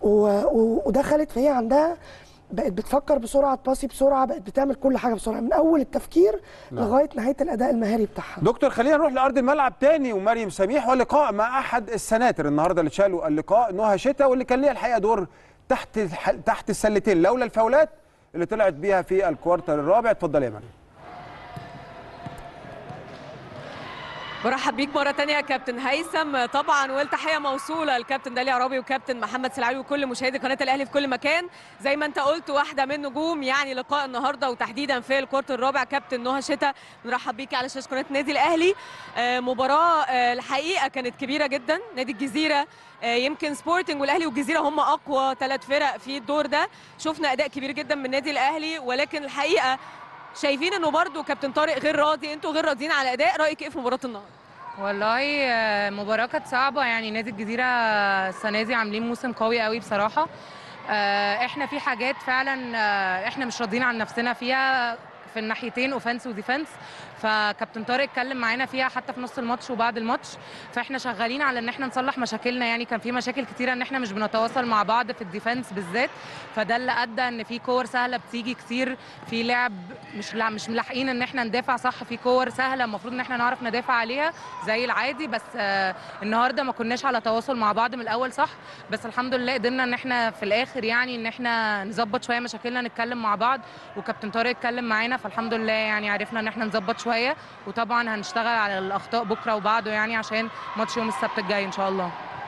ودخلت فهي عندها بقت بتفكر بسرعه تباصي بسرعه بقت بتعمل كل حاجه بسرعه من اول التفكير نعم. لغايه نهايه الاداء المهاري بتاعها دكتور خلينا نروح لارض الملعب تاني ومريم سميح ولقاء مع احد السناتر النهارده اللي شالوا اللقاء نهى شتا واللي كان ليها الحقيقه دور تحت الح... تحت السلتين لولا الفاولات اللي طلعت بيها في الكوارتر الرابع اتفضل يا مريم برحب بيك مرة تانية يا كابتن هيثم طبعا والتحية موصولة لكابتن داليا عرابي وكابتن محمد سلعوي وكل مشاهدي قناة الأهلي في كل مكان زي ما أنت قلت واحدة من نجوم يعني لقاء النهاردة وتحديدا في الكورت الرابع كابتن نهى شتا بنرحب بيكي على شاشة قناة النادي الأهلي آه، مباراة آه، الحقيقة كانت كبيرة جدا نادي الجزيرة آه، يمكن سبورتنج والاهلي والجزيره هم اقوى ثلاث فرق في الدور ده شفنا اداء كبير جدا من النادي الاهلي ولكن الحقيقه شايفين انه برضو كابتن طارق غير راضي انتوا غير راضيين على اداء رايك ايه في مباراه النهارده والله آه، مباراة كانت صعبة يعني نادي الجزيرة السنة دي عاملين موسم قوي قوي بصراحة آه، احنا في حاجات فعلا آه، احنا مش راضيين عن نفسنا فيها في الناحيتين اوفنس وديفنس فكابتن طارق اتكلم معانا فيها حتى في نص الماتش وبعد الماتش فاحنا شغالين على ان احنا نصلح مشاكلنا يعني كان في مشاكل كتيره ان احنا مش بنتواصل مع بعض في الديفنس بالذات فده اللي ادى ان في كور سهله بتيجي كتير في لعب مش لا مش ملاحقين ان احنا ندافع صح في كور سهله المفروض ان احنا نعرف ندافع عليها زي العادي بس آه النهارده ما كناش على تواصل مع بعض من الاول صح بس الحمد لله قدرنا ان احنا في الاخر يعني ان احنا نظبط شويه مشاكلنا نتكلم مع بعض وكابتن طارق اتكلم معانا فالحمد لله يعني عرفنا ان احنا نظبط شويه وطبعا هنشتغل على الاخطاء بكره وبعده يعني عشان ماتش يوم السبت الجاي ان شاء الله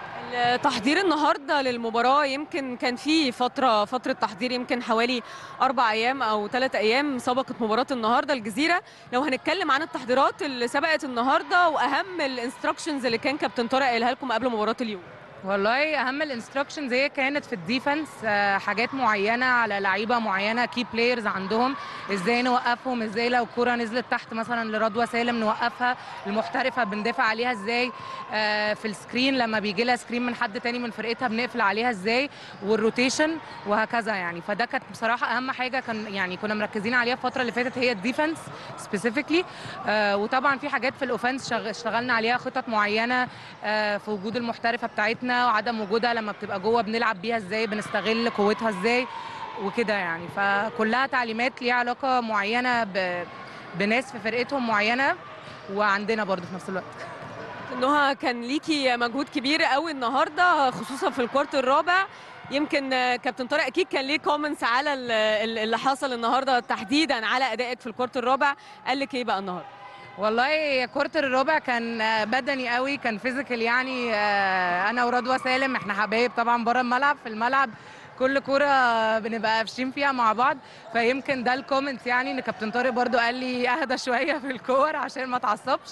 التحضير النهارده للمباراه يمكن كان في فتره فتره تحضير يمكن حوالي اربع ايام او ثلاث ايام سبقت مباراه النهارده الجزيره لو هنتكلم عن التحضيرات اللي سبقت النهارده واهم الانستراكشنز اللي كان كابتن طارق قايلها لكم قبل مباراه اليوم والله اهم الانستراكشنز هي كانت في الديفنس آه، حاجات معينه على لعيبه معينه كي بلايرز عندهم ازاي نوقفهم ازاي لو الكره نزلت تحت مثلا لرضوى سالم نوقفها المحترفه بندافع عليها ازاي آه، في السكرين لما بيجي لها سكرين من حد تاني من فرقتها بنقفل عليها ازاي والروتيشن وهكذا يعني فده كانت بصراحه اهم حاجه كان يعني كنا مركزين عليها الفتره اللي فاتت هي الديفنس سبيسيفيكلي وطبعا في حاجات في الاوفنس شغ- اشتغلنا عليها خطط معينه آه، في وجود المحترفه بتاعتنا وعدم وجودها لما بتبقى جوه بنلعب بيها ازاي بنستغل قوتها ازاي وكده يعني فكلها تعليمات ليها علاقه معينه ب... بناس في فرقتهم معينه وعندنا برضو في نفس الوقت انها كان ليكي مجهود كبير قوي النهارده خصوصا في الكوارت الرابع يمكن آه، كابتن طارق اكيد كان ليه كومنتس على ال- ال- اللي حصل النهارده تحديدا على ادائك في الكوارت الرابع قال لك ايه بقى النهارده والله كورتر الربع كان آه، بدني قوي كان فيزيكال يعني آه، انا ورضوى سالم احنا حبايب طبعا بره الملعب في الملعب كل كوره بنبقى قافشين فيها مع بعض فيمكن ده الكومنت يعني ان كابتن طارق برضو قال لي اهدى شويه في الكور عشان ما اتعصبش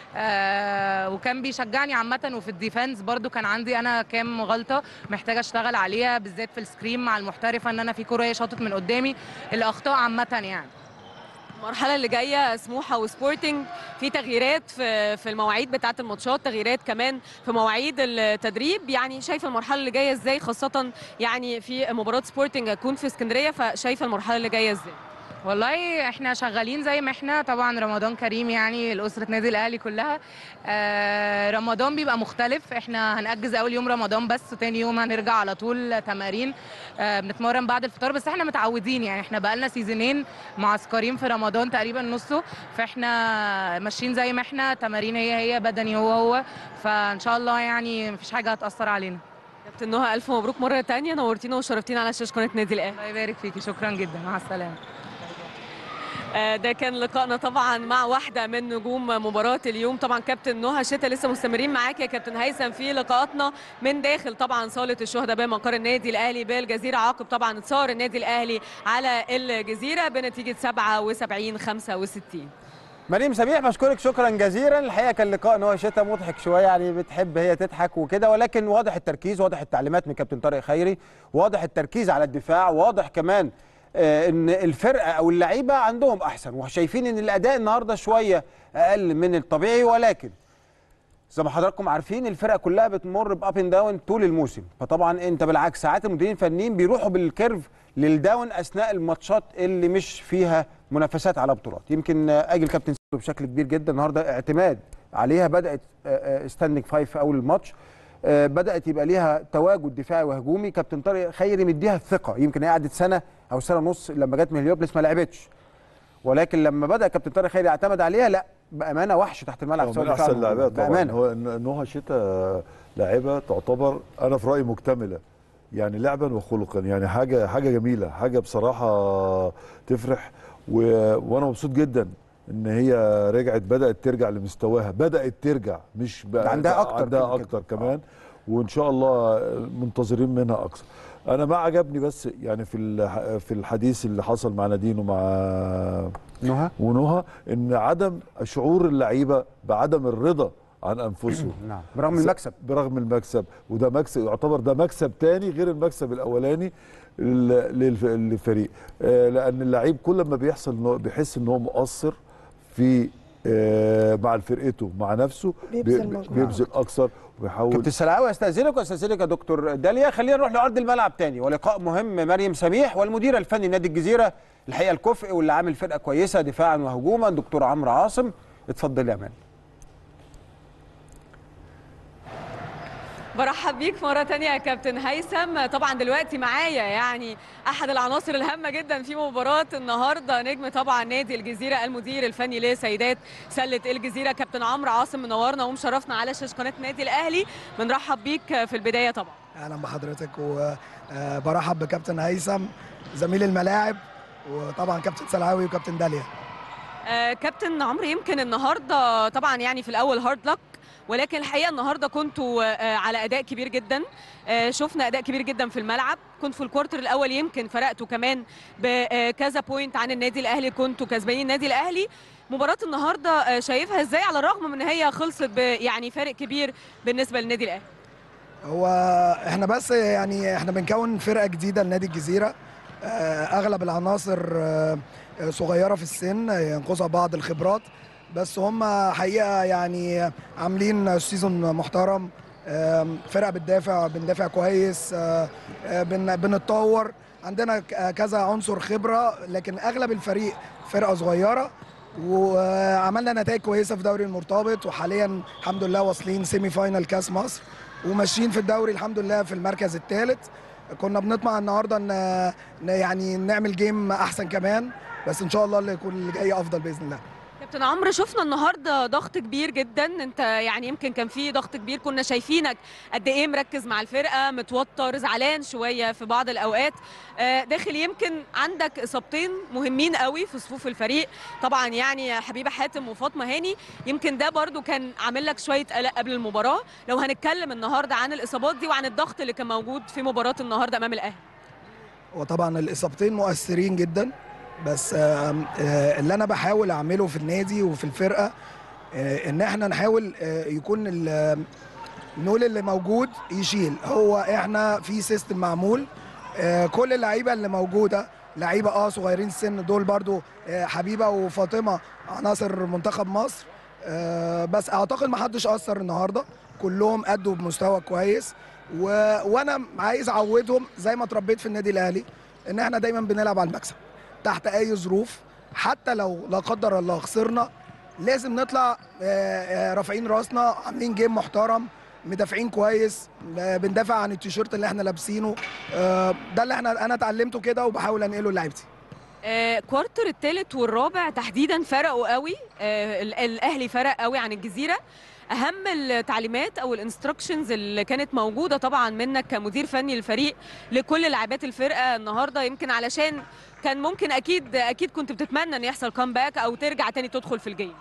آه وكان بيشجعني عامه وفي الديفنس برضو كان عندي انا كام غلطه محتاجه اشتغل عليها بالذات في السكرين مع المحترفه ان انا في كوره هي شاطت من قدامي الاخطاء عامه يعني المرحله اللي جايه سموحه وسبورتنج في تغييرات في في المواعيد بتاعه الماتشات تغييرات كمان في مواعيد التدريب يعني شايفه المرحله اللي جايه ازاي خاصه يعني في مباراه سبورتنج هتكون في اسكندريه فشايفه المرحله اللي جايه ازاي والله احنا شغالين زي ما احنا طبعا رمضان كريم يعني لاسره نادي الاهلي كلها آه رمضان بيبقى مختلف احنا هنأجز اول يوم رمضان بس وتاني يوم هنرجع على طول تمارين آه بنتمرن بعد الفطار بس احنا متعودين يعني احنا بقالنا سيزونين معسكرين في رمضان تقريبا نصه فاحنا ماشيين زي ما احنا تمارين هي هي بدني هو هو فان شاء الله يعني مفيش حاجه هتأثر علينا كابتن نهى الف مبروك مره تانية نورتينا وشرفتينا على شاشه قناه نادي الاهلي الله يبارك فيكي شكرا جدا مع السلامه آه، ده كان لقائنا طبعا مع واحده من نجوم مباراه اليوم طبعا كابتن نهى شتا لسه مستمرين معاك يا كابتن هيثم في لقاءاتنا من داخل طبعا صاله الشهداء بمقر النادي الاهلي بالجزيره عقب طبعا انتصار النادي الاهلي على الجزيره بنتيجه 77 65 مريم سميح بشكرك شكرا جزيلا الحقيقه كان لقاء نوى شتاء مضحك شويه يعني بتحب هي تضحك وكده ولكن واضح التركيز واضح التعليمات من كابتن طارق خيري واضح التركيز على الدفاع واضح كمان آه، ان الفرقه او اللعيبه عندهم احسن وشايفين ان الاداء النهارده شويه اقل من الطبيعي ولكن زي ما حضراتكم عارفين الفرقه كلها بتمر باب اند داون طول الموسم فطبعا انت بالعكس ساعات المديرين الفنيين بيروحوا بالكيرف للداون اثناء الماتشات اللي مش فيها منافسات على بطولات يمكن آه، اجل كابتن سيدو بشكل كبير جدا النهارده اعتماد عليها بدات ستاندنج فايف في اول الماتش آه، بدات يبقى ليها تواجد دفاعي وهجومي كابتن طارق خيري مديها الثقه يمكن هي قعدت سنه او سنه ونص لما جت من هليوبلس ما لعبتش ولكن لما بدا كابتن طارق خيري يعتمد عليها لا بامانه وحش تحت الملعب من سواء دفاع احسن أو هجوم. اللاعبات طبعا بامانه هو إن- نهى شتا لاعبه تعتبر انا في رايي مكتمله يعني لعبا وخلقا يعني حاجه حاجه جميله حاجه بصراحه تفرح و... وانا مبسوط جدا ان هي رجعت بدات ترجع لمستواها بدات ترجع مش بقى عندها أكتر عندها كمان اكتر كمان وان شاء الله منتظرين منها اكثر انا ما عجبني بس يعني في الح- في الحديث اللي حصل مع نادين ومع نهى ونهى ان عدم شعور اللعيبه بعدم الرضا عن انفسهم نعم برغم المكسب برغم المكسب وده مكسب يعتبر ده مكسب تاني غير المكسب الاولاني لل- للف- للفريق آه، لان اللعيب كل ما بيحصل انه بيحس ان هو مقصر في آه، مع فرقته مع نفسه بيبذل بي- مجهود. بيبذل اكثر ويحاول كابتن سلعاوي استاذنك واستاذنك يا دكتور داليا خلينا نروح لارض الملعب تاني ولقاء مهم مريم سميح والمدير الفني نادي الجزيره الحقيقه الكفء واللي عامل فرقه كويسه دفاعا وهجوما دكتور عمرو عاصم اتفضل يا مان برحب بيك مرة تانية يا كابتن هيثم طبعا دلوقتي معايا يعني أحد العناصر الهامة جدا في مباراة النهاردة نجم طبعا نادي الجزيرة المدير الفني لسيدات سلة الجزيرة كابتن عمرو عاصم منورنا ومشرفنا على شاشة قناة النادي الأهلي بنرحب بيك في البداية طبعا اهلا بحضرتك وبرحب بكابتن هيثم زميل الملاعب وطبعا كابتن سلعاوي وكابتن داليا آه، كابتن عمرو يمكن النهارده طبعا يعني في الاول هارد لك ولكن الحقيقه النهارده كنتوا آه، على اداء كبير جدا آه، شفنا اداء كبير جدا في الملعب كنت في الكوارتر الاول يمكن فرقتوا كمان بكذا بوينت عن النادي الاهلي كنتوا كسبانين النادي الاهلي مباراه النهارده آه، شايفها ازاي على الرغم من ان هي خلصت ب- يعني فارق كبير بالنسبه للنادي الاهلي هو احنا بس يعني احنا بنكون فرقه جديده لنادي الجزيره آه، اغلب العناصر آه، آه، صغيره في السن ينقصها بعض الخبرات بس هم حقيقه يعني عاملين سيزون محترم آم، فرقه بتدافع بندافع كويس آه، آه، بن- بنتطور عندنا ك- كذا عنصر خبره لكن اغلب الفريق فرقه صغيره وعملنا نتائج كويسه في دوري المرتبط وحاليا الحمد لله واصلين سيمي فاينال كاس مصر وماشيين في الدوري الحمد لله في المركز الثالث كنا بنطمع النهارده ان إن يعني نعمل جيم احسن كمان بس ان شاء الله اللي يكون اللي جاي افضل باذن الله كابتن عمرو شفنا النهارده ضغط كبير جدا انت يعني يمكن كان في ضغط كبير كنا شايفينك قد ايه مركز مع الفرقه متوتر زعلان شويه في بعض الاوقات آه، داخل يمكن عندك اصابتين مهمين قوي في صفوف الفريق طبعا يعني حبيبه حاتم وفاطمه هاني يمكن ده برضو كان عامل لك شويه قلق قبل المباراه لو هنتكلم النهارده عن الاصابات دي وعن الضغط اللي كان موجود في مباراه النهارده امام الاهلي وطبعا الاصابتين مؤثرين جدا بس آم، آه، اللي انا بحاول اعمله في النادي وفي الفرقه آه، ان احنا نحاول آه، يكون ال- نقول اللي موجود يشيل هو احنا في سيستم معمول آه، كل اللعيبه اللي موجوده لعيبه اه صغيرين السن دول برضو آه، حبيبه وفاطمه عناصر منتخب مصر آه، بس اعتقد ما حدش اثر النهارده كلهم ادوا بمستوى كويس و... وانا عايز اعودهم زي ما اتربيت في النادي الاهلي ان احنا دايما بنلعب على المكسب تحت اي ظروف حتى لو لا قدر الله خسرنا لازم نطلع آه، آه، رافعين راسنا عاملين جيم محترم مدافعين كويس آه، بندافع عن التيشيرت اللي احنا لابسينه آه، ده اللي احنا انا اتعلمته كده وبحاول انقله لعيبتي آه، كوارتر الثالث والرابع تحديدا فرقوا قوي آه، ال- الاهلي فرق قوي عن الجزيره اهم التعليمات او الانستركشنز اللي كانت موجوده طبعا منك كمدير فني للفريق لكل لاعبات الفرقه النهارده يمكن علشان كان ممكن اكيد اكيد كنت بتتمنى ان يحصل كامباك او ترجع تاني تدخل في الجيم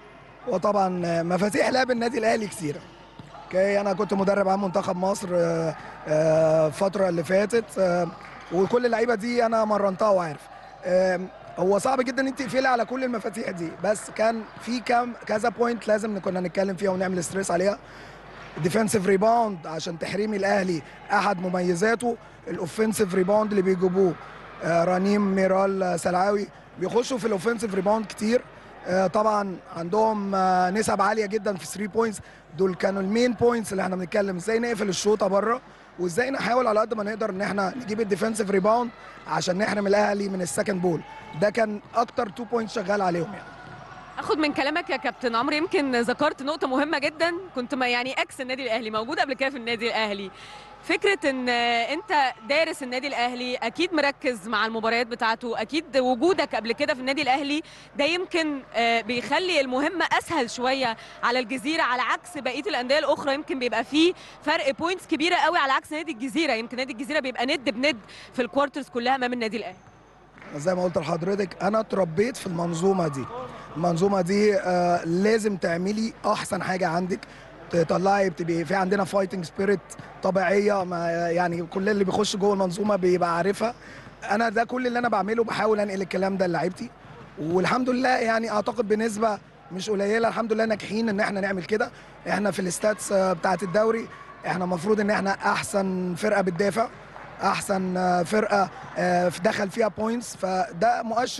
وطبعا مفاتيح لعب النادي الاهلي كتيره اوكي انا كنت مدرب عام منتخب مصر آه، آه، الفتره اللي فاتت آه، وكل اللعيبه دي انا مرنتها وعارف آم، هو صعب جدا ان انت تقفلي على كل المفاتيح دي بس كان في كام كذا بوينت لازم كنا نتكلم فيها ونعمل ستريس عليها ديفensive ريباوند عشان تحريم الاهلي احد مميزاته الاوفنسيف ريباوند اللي بيجيبوه آه، رنيم ميرال آه، سلعاوي بيخشوا في الاوفنسيف ريباوند كتير آه، طبعا عندهم آه، نسب عاليه جدا في 3 بوينتس دول كانوا المين بوينتس اللي احنا بنتكلم ازاي نقفل الشوطه بره وازاي نحاول على قد ما نقدر ان احنا نجيب الديفensive ريباوند عشان نحرم الاهلي من السكند بول ده كان اكتر 2 بوينتس شغال عليهم يعني اخد من كلامك يا كابتن عمرو يمكن ذكرت نقطه مهمه جدا كنت ما يعني اكس النادي الاهلي موجود قبل كده في النادي الاهلي فكره ان انت دارس النادي الاهلي اكيد مركز مع المباريات بتاعته اكيد وجودك قبل كده في النادي الاهلي ده يمكن آه، بيخلي المهمه اسهل شويه على الجزيره على عكس بقيه الانديه الاخرى يمكن بيبقى فيه فرق بوينتس كبيره قوي على عكس نادي الجزيره يمكن نادي الجزيره بيبقى ند بند في الكوارترز كلها امام النادي الاهلي زي ما قلت لحضرتك انا اتربيت في المنظومه دي المنظومه دي آه لازم تعملي احسن حاجه عندك تطلعي بتبقي في عندنا فايتنج سبيريت طبيعيه ما يعني كل اللي بيخش جوه المنظومه بيبقى عارفها انا ده كل اللي انا بعمله بحاول انقل الكلام ده لعيبتي والحمد لله يعني اعتقد بنسبه مش قليله الحمد لله ناجحين ان احنا نعمل كده احنا في الستاتس آه، بتاعه الدوري احنا المفروض ان احنا احسن فرقه بتدافع احسن آه، فرقه آه، في دخل فيها بوينتس فده مؤشر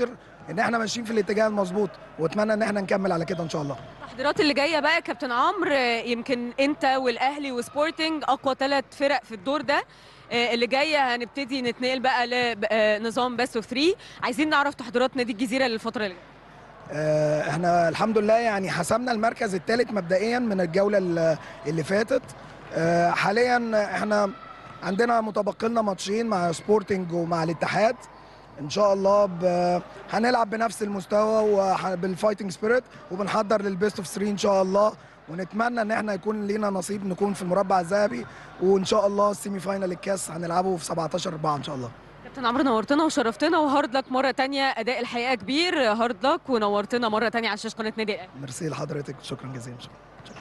ان احنا ماشيين في الاتجاه المظبوط واتمنى ان احنا نكمل على كده ان شاء الله التحضيرات اللي جايه بقى يا كابتن عمرو آه، يمكن انت والاهلي وسبورتنج اقوى ثلاث فرق في الدور ده آه، اللي جايه هنبتدي نتنقل بقى لنظام بيست اوف 3 عايزين نعرف تحضيرات نادي الجزيره للفتره اللي جايه آه، احنا الحمد لله يعني حسمنا المركز الثالث مبدئيا من الجوله ال- اللي فاتت آه، حاليا احنا عندنا متبقي لنا ماتشين مع سبورتنج ومع الاتحاد ان شاء الله ب... هنلعب بنفس المستوى وبالفايتنج سبيريت وبنحضر للبيست اوف 3 ان شاء الله ونتمنى ان احنا يكون لينا نصيب نكون في المربع الذهبي وان شاء الله السيمي فاينال الكاس هنلعبه في 17 4 ان شاء الله كابتن عمرو نورتنا وشرفتنا وهارد لك مره تانية اداء الحقيقه كبير هارد لك ونورتنا مره تانية على شاشه قناه نادي الاهلي ميرسي لحضرتك شكرا جزيلا شكرا.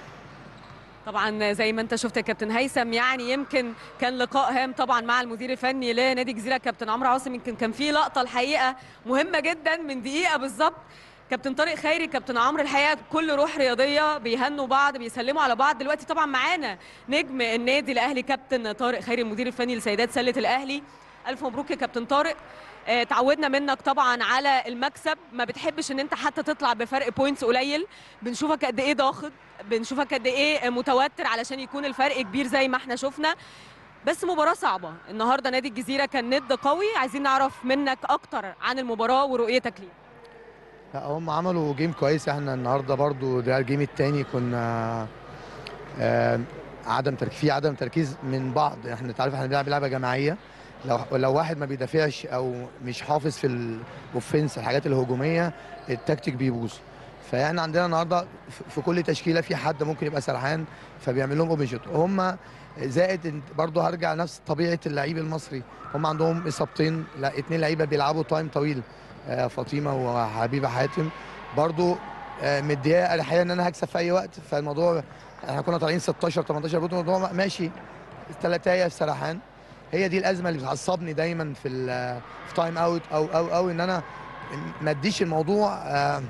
طبعا زي ما انت شفت يا كابتن هيثم يعني يمكن كان لقاء هام طبعا مع المدير الفني لنادي الجزيره كابتن عمرو عاصم يمكن كان في لقطه الحقيقه مهمه جدا من دقيقه بالظبط كابتن طارق خيري كابتن عمرو الحقيقه بكل روح رياضيه بيهنوا بعض بيسلموا على بعض دلوقتي طبعا معانا نجم النادي الاهلي كابتن طارق خيري المدير الفني لسيدات سله الاهلي الف مبروك يا كابتن طارق آه، تعودنا منك طبعا على المكسب ما بتحبش ان انت حتى تطلع بفرق بوينتس قليل بنشوفك قد ايه ضاغط بنشوفك قد ايه متوتر علشان يكون الفرق كبير زي ما احنا شفنا بس مباراة صعبة النهاردة نادي الجزيرة كان ند قوي عايزين نعرف منك أكتر عن المباراة ورؤيتك ليها لا هم عملوا جيم كويس احنا النهارده برضو ده الجيم التاني كنا آه، عدم تركيز في عدم تركيز من بعض احنا انت عارف احنا بنلعب لعبه جماعيه لو لو واحد ما بيدافعش او مش حافظ في الاوفنس الحاجات الهجوميه التكتيك بيبوظ فاحنا عندنا النهارده في- في كل تشكيله في حد ممكن يبقى سرحان فبيعمل لهم اوبن شوت هم زائد إن برضه هرجع نفس طبيعه اللعيب المصري هم عندهم اصابتين لا اتنين لعيبه بيلعبوا تايم طويل آه، فاطمه وحبيبه حاتم برضو آه، مدياه اريحيه ان انا هكسب في اي وقت فالموضوع احنا كنا طالعين 16 18 بوت الموضوع ماشي ثلاثايه في سرحان هي دي الازمه اللي بتعصبني دايما في ال- في تايم اوت او او او ان انا ما اديش الموضوع آه،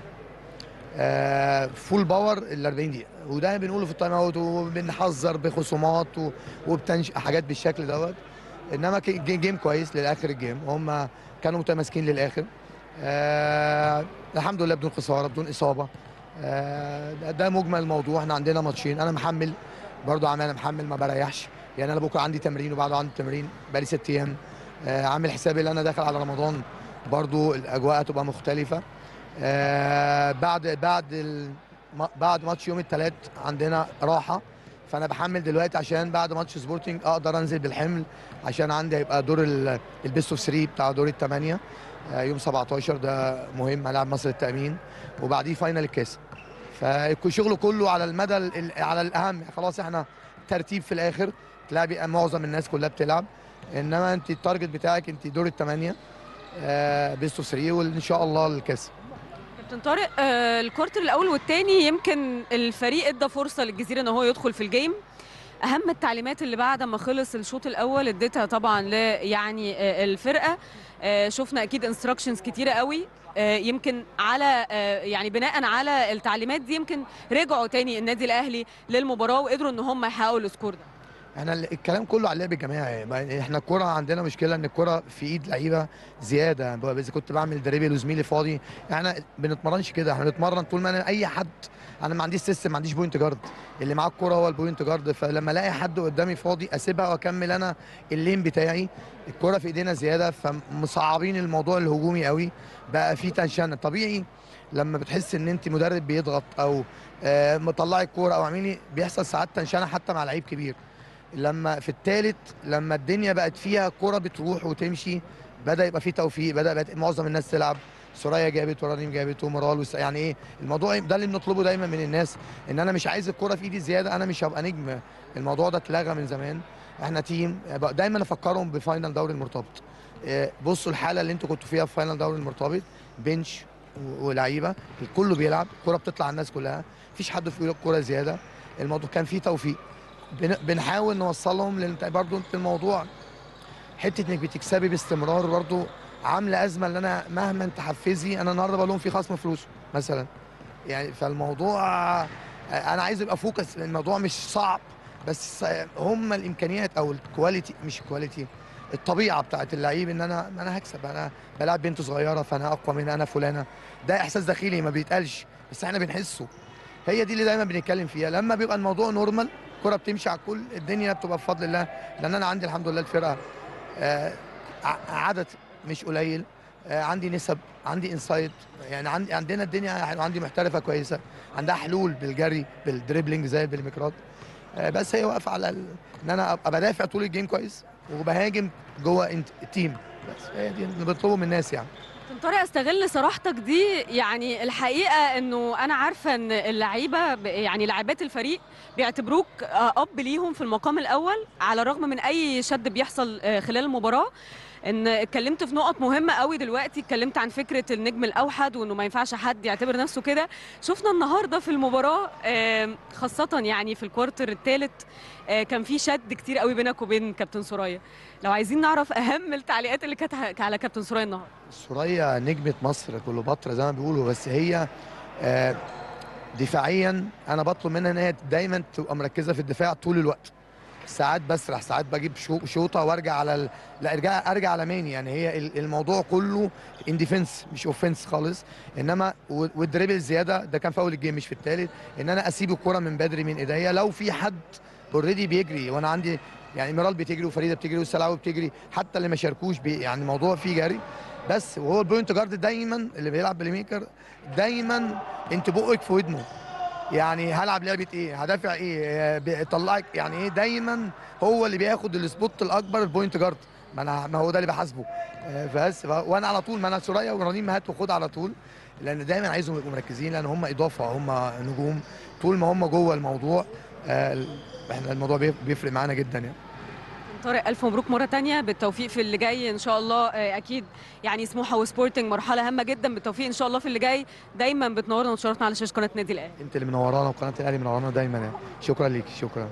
آه، فول باور ال 40 دقيقه وده بنقوله في التايم اوت وبنحذر بخصومات و- وبتنش حاجات بالشكل دوت انما كي- جي- جيم كويس للاخر الجيم هم كانوا متماسكين للاخر آه الحمد لله بدون خساره بدون اصابه آه ده- ده مجمل الموضوع احنا عندنا ماتشين انا محمل برضو عامل انا محمل ما بريحش يعني انا بكره عندي تمرين وبعده عندي تمرين بقالي ست ايام آه عامل حسابي ان انا داخل على رمضان برضو الاجواء هتبقى مختلفه آه بعد بعد ال- ما- بعد ماتش يوم الثلاث عندنا راحه فانا بحمل دلوقتي عشان بعد ماتش سبورتنج اقدر انزل بالحمل عشان عندي هيبقى دور ال- البيست اوف 3 بتاع دور الثمانيه آه، يوم 17 ده مهم هلاعب مصر التامين وبعديه فاينل الكاس فالشغل كله على المدى ال- ال- على الاهم خلاص احنا ترتيب في الاخر تلاقي معظم الناس كلها بتلعب انما انت التارجت بتاعك انت دور الثمانيه بيست اوف 3 وان شاء الله الكاس كابتن طارق آه، الكورتر الأول والثاني يمكن الفريق ادى فرصة للجزيرة إن هو يدخل في الجيم أهم التعليمات اللي بعد ما خلص الشوط الأول اديتها طبعا ل يعني آه، الفرقة آه، شفنا أكيد انستراكشنز كتيرة قوي آه، يمكن على آه، يعني بناء على التعليمات دي يمكن رجعوا تاني النادي الأهلي للمباراة وقدروا إن هم يحققوا السكور ده احنا ال- الكلام كله على اللعب الجماعي ما- احنا الكرة عندنا مشكله ان الكرة في ايد لعيبه زياده بقى اذا كنت بعمل دريبل وزميلي فاضي احنا بنتمرنش كده احنا بنتمرن طول ما انا اي حد انا ما عنديش سيستم ما عنديش بوينت جارد اللي معاه الكرة هو البوينت جارد فلما الاقي حد قدامي فاضي اسيبها واكمل انا اللين بتاعي الكرة في ايدينا زياده فمصعبين الموضوع الهجومي قوي بقى في تنشن طبيعي لما بتحس ان انت مدرب بيضغط او آه، مطلعي الكوره او عاملين بيحصل ساعات تنشنه حتى مع لعيب كبير لما في الثالث لما الدنيا بقت فيها كرة بتروح وتمشي بدا يبقى في توفيق بدا بقت معظم الناس تلعب سوريا جابت ورانيم جابت ومرال وس... يعني ايه الموضوع ده اللي بنطلبه دايما من الناس ان انا مش عايز الكرة في ايدي زياده انا مش هبقى نجم الموضوع ده اتلغى من زمان احنا تيم بقى دايما افكرهم بفاينل دوري المرتبط إيه، بصوا الحاله اللي انتوا كنتوا فيها في فاينل دوري المرتبط بنش و- ولعيبه الكل بيلعب الكرة بتطلع على الناس كلها مفيش حد في ايده الكرة زياده الموضوع كان فيه توفيق بن- بنحاول نوصلهم لان انت برضو انت الموضوع حته انك بتكسبي باستمرار برضو عامله ازمه ان انا مهما تحفزي انا النهارده بقول لهم في خصم فلوس مثلا يعني فالموضوع انا عايز ابقى فوكس الموضوع مش صعب بس هم الامكانيات او الكواليتي مش الكواليتي الطبيعه بتاعت اللعيب ان انا انا هكسب انا بلعب بنت صغيره فانا اقوى من انا فلانه ده احساس داخلي ما بيتقالش بس احنا بنحسه هي دي اللي دايما بنتكلم فيها لما بيبقى الموضوع نورمال الكره بتمشي على الكل الدنيا بتبقى بفضل الله لان انا عندي الحمد لله الفرقه آه، ع- عدد مش قليل آه، عندي نسب عندي انسايد يعني عندي عندنا الدنيا عندي محترفه كويسه عندها حلول بالجري بالدريبلينج زي بالميكرات آه، بس هي واقفه على ال- ان انا ابقى بدافع طول الجيم كويس وبهاجم جوه انت التيم بس هي دي اللي بنطلبه من الناس يعني كابتن طارق استغل صراحتك دي يعني الحقيقه انه انا عارفه ان اللعيبه ب- يعني لاعبات الفريق بيعتبروك آه، اب ليهم في المقام الاول على الرغم من اي شد بيحصل آه، خلال المباراه ان اتكلمت في نقط مهمه قوي دلوقتي اتكلمت عن فكره النجم الاوحد وانه ما ينفعش حد يعتبر نفسه كده شفنا النهارده في المباراه آه، خاصه يعني في الكوارتر الثالث كان في شد كتير قوي بينك وبين كابتن سوريا لو عايزين نعرف اهم التعليقات اللي كانت على كابتن سوريا النهارده سوريا نجمة مصر كليوباترا زي ما بيقولوا بس هي آه، دفاعيا انا بطلب منها ان هي دايما تبقى مركزه في الدفاع طول الوقت ساعات بسرح ساعات بجيب شو- شوطه وارجع على ال... لا ارجع ارجع على ماني يعني هي ال- الموضوع كله ان ديفنس مش اوفنس خالص انما و- والدريبل الزياده ده كان في اول الجيم مش في الثالث ان انا اسيب الكره من بدري من ايديا لو في حد اوريدي بيجري وانا عندي يعني ميرال بتجري وفريده بتجري والسلاوي بتجري حتى اللي ما شاركوش بي يعني الموضوع فيه جري بس وهو البوينت جارد دايما اللي بيلعب بلاي ميكر دايما انت بقك في ودنه يعني هلعب لعبه ايه هدافع ايه آه، بيطلعك يعني ايه دايما هو اللي بياخد السبوت الاكبر البوينت جارد ما انا ما هو ده اللي بحاسبه آه، بس ف- وانا على طول ما انا سوريا ورنيم هات وخد على طول لان دايما عايزهم يبقوا مركزين لان هم اضافه هم نجوم طول ما هم جوه الموضوع آه، احنا الموضوع بيف- بيفرق معانا جدا يعني طارق الف مبروك مره تانية بالتوفيق في اللي جاي ان شاء الله آه، اكيد يعني سموحه وسبورتنج مرحله هامه جدا بالتوفيق ان شاء الله في اللي جاي دايما بتنورنا وتشرفنا على شاشه قناه نادي الاهلي انت اللي منورانا وقناه الاهلي منورانا دايما يعني شكرا ليك شكرا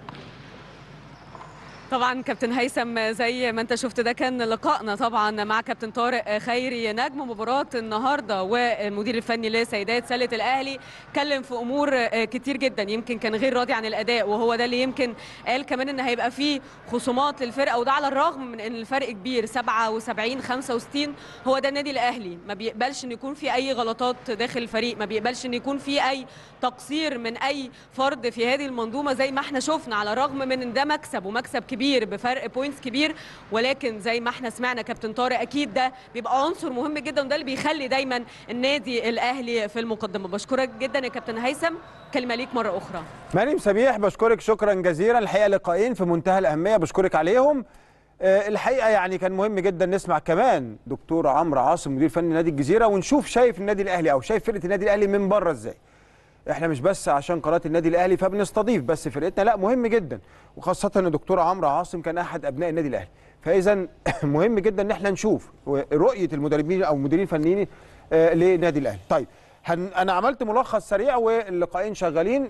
طبعا كابتن هيثم زي ما انت شفت ده كان لقائنا طبعا مع كابتن طارق خيري نجم مباراه النهارده والمدير الفني لسيدات سله الاهلي اتكلم في امور كتير جدا يمكن كان غير راضي عن الاداء وهو ده اللي يمكن قال كمان ان هيبقى فيه خصومات للفرقه وده على الرغم من ان الفرق كبير 77 65 هو ده النادي الاهلي ما بيقبلش ان يكون في اي غلطات داخل الفريق ما بيقبلش ان يكون في اي تقصير من اي فرد في هذه المنظومه زي ما احنا شفنا على الرغم من ان ده مكسب ومكسب كبير بفرق بوينتس كبير ولكن زي ما احنا سمعنا كابتن طارق اكيد ده بيبقى عنصر مهم جدا وده اللي بيخلي دايما النادي الاهلي في المقدمه بشكرك جدا يا كابتن هيثم كلمه ليك مره اخرى مريم سميح بشكرك شكرا جزيلا الحقيقه لقاءين في منتهى الاهميه بشكرك عليهم آه، الحقيقه يعني كان مهم جدا نسمع كمان دكتور عمرو عاصم مدير فني نادي الجزيره ونشوف شايف النادي الاهلي او شايف فرقه النادي الاهلي من بره ازاي احنا مش بس عشان قناه النادي الاهلي فبنستضيف بس فرقتنا لا مهم جدا وخاصه ان دكتور عمرو عاصم كان احد ابناء النادي الاهلي فاذا مهم جدا ان احنا نشوف رؤيه المدربين او المديرين الفنيين آه، لنادي الاهلي طيب هن انا عملت ملخص سريع واللقاءين شغالين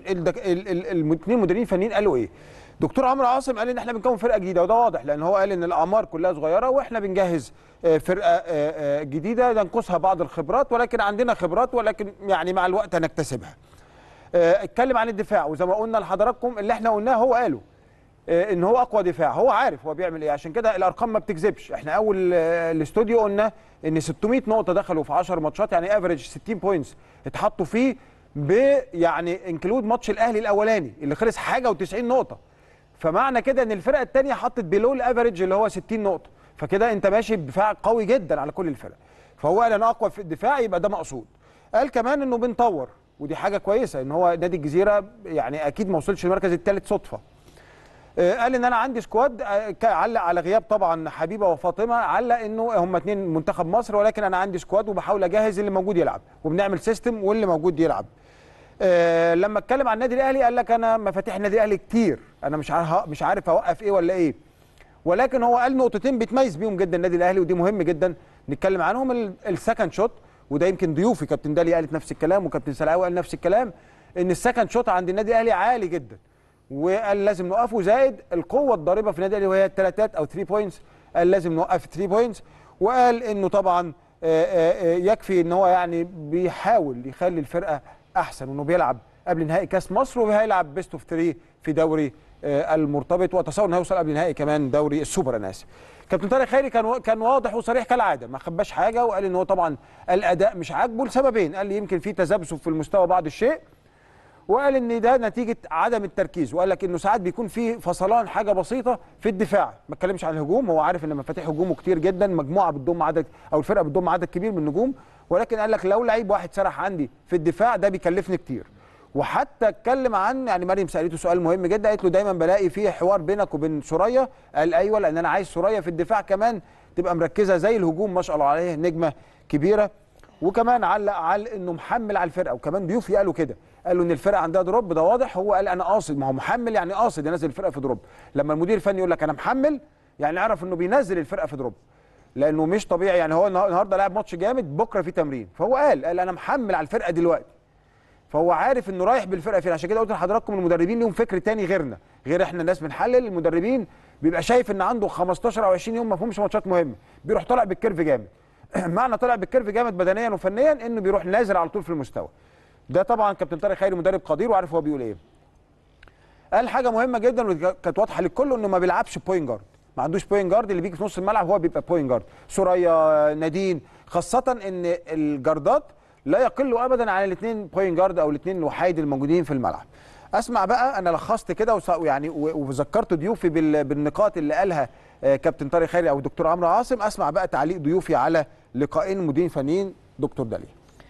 الاثنين مديرين فنيين قالوا ايه دكتور عمرو عاصم قال ان احنا بنكون فرقه جديده وده واضح لان هو قال ان الاعمار كلها صغيره واحنا بنجهز آه، فرقه آه، آه، جديده ينقصها بعض الخبرات ولكن عندنا خبرات ولكن يعني مع الوقت هنكتسبها آه، اتكلم عن الدفاع وزي ما قلنا لحضراتكم اللي احنا قلناه هو قاله آه، ان هو اقوى دفاع هو عارف هو بيعمل ايه عشان كده الارقام ما بتكذبش احنا اول آه، الاستوديو قلنا ان 600 نقطه دخلوا في 10 ماتشات يعني افريج 60 بوينتس اتحطوا فيه ب يعني انكلود ماتش الاهلي الاولاني اللي خلص حاجه و90 نقطه فمعنى كده ان الفرقه الثانيه حطت بيلو الافريج اللي هو 60 نقطه فكده انت ماشي بدفاع قوي جدا على كل الفرق فهو قال انا اقوى في الدفاع يبقى ده مقصود قال كمان انه بنطور ودي حاجه كويسه ان هو نادي الجزيره يعني اكيد ما وصلش المركز الثالث صدفه آه، قال ان انا عندي سكواد آه، ك- علق على غياب طبعا حبيبه وفاطمه علق انه هم اتنين منتخب مصر ولكن انا عندي سكواد وبحاول اجهز اللي موجود يلعب وبنعمل سيستم واللي موجود يلعب آه، لما اتكلم عن النادي الاهلي قال لك انا مفاتيح النادي الاهلي كتير انا مش عارف مش عارف اوقف ايه ولا ايه ولكن هو قال نقطتين بيتميز بيهم جدا النادي الاهلي ودي مهم جدا نتكلم عنهم ال- السكند شوت وده يمكن ضيوفي كابتن دالي قالت نفس الكلام وكابتن سلاوي قال نفس الكلام ان السكند شوت عند النادي الاهلي عالي جدا وقال لازم نوقفه زائد القوه الضاربه في النادي الاهلي وهي الثلاثات او 3 بوينتس قال لازم نوقف 3 بوينتس وقال انه طبعا آه، آه، آه، يكفي ان هو يعني بيحاول يخلي الفرقه احسن وانه بيلعب قبل نهائي كاس مصر وهيلعب بيست اوف 3 في دوري آه، المرتبط وتصور انه هيوصل قبل نهائي كمان دوري السوبر انا اسف كابتن طارق خيري كان و- كان واضح وصريح كالعاده ما خباش حاجه وقال ان هو طبعا الاداء مش عاجبه لسببين قال لي يمكن في تذبذب في المستوى بعض الشيء وقال ان ده نتيجه عدم التركيز وقال لك انه ساعات بيكون في فصلان حاجه بسيطه في الدفاع ما اتكلمش عن الهجوم هو عارف ان مفاتيح هجومه كتير جدا مجموعه بتضم عدد او الفرقه بتضم عدد كبير من النجوم ولكن قال لك لو لعيب واحد سرح عندي في الدفاع ده بيكلفني كتير وحتى اتكلم عن يعني مريم سالته سؤال مهم جدا قالت له دايما بلاقي فيه حوار بينك وبين سوريا قال ايوه لان انا عايز سوريا في الدفاع كمان تبقى مركزه زي الهجوم ما شاء الله عليه نجمه كبيره وكمان علق على انه محمل على الفرقه وكمان ضيوفي قالوا كده قالوا ان الفرقه عندها دروب ده واضح هو قال انا قاصد ما هو محمل يعني قاصد ينزل الفرقه في دروب لما المدير الفني يقول لك انا محمل يعني اعرف انه بينزل الفرقه في دروب لانه مش طبيعي يعني هو النهار- النهارده لعب ماتش جامد بكره في تمرين فهو قال قال انا محمل على الفرقه دلوقتي فهو عارف انه رايح بالفرقه فين عشان كده قلت لحضراتكم المدربين ليهم فكر تاني غيرنا غير احنا الناس بنحلل المدربين بيبقى شايف ان عنده 15 او 20 يوم ما فيهمش ماتشات مهمه بيروح طالع بالكيرف جامد معنى طالع بالكيرف جامد بدنيا وفنيا انه بيروح نازل على طول في المستوى ده طبعا كابتن طارق خيري مدرب قدير وعارف هو بيقول ايه قال حاجه مهمه جدا وكانت واضحه للكل انه ما بيلعبش بوينت جارد ما عندوش بوينت جارد اللي بيجي في نص الملعب هو بيبقى بوينت جارد سوريا نادين خاصه ان الجاردات لا يقل ابدا عن الاثنين بوينت جارد او الاثنين الوحيد الموجودين في الملعب اسمع بقى انا لخصت كده وص- يعني و- وذكرت ضيوفي بال- بالنقاط اللي قالها آه، كابتن طارق خيري او دكتور عمرو عاصم اسمع بقى تعليق ضيوفي على لقاءين مديرين فنيين دكتور داليا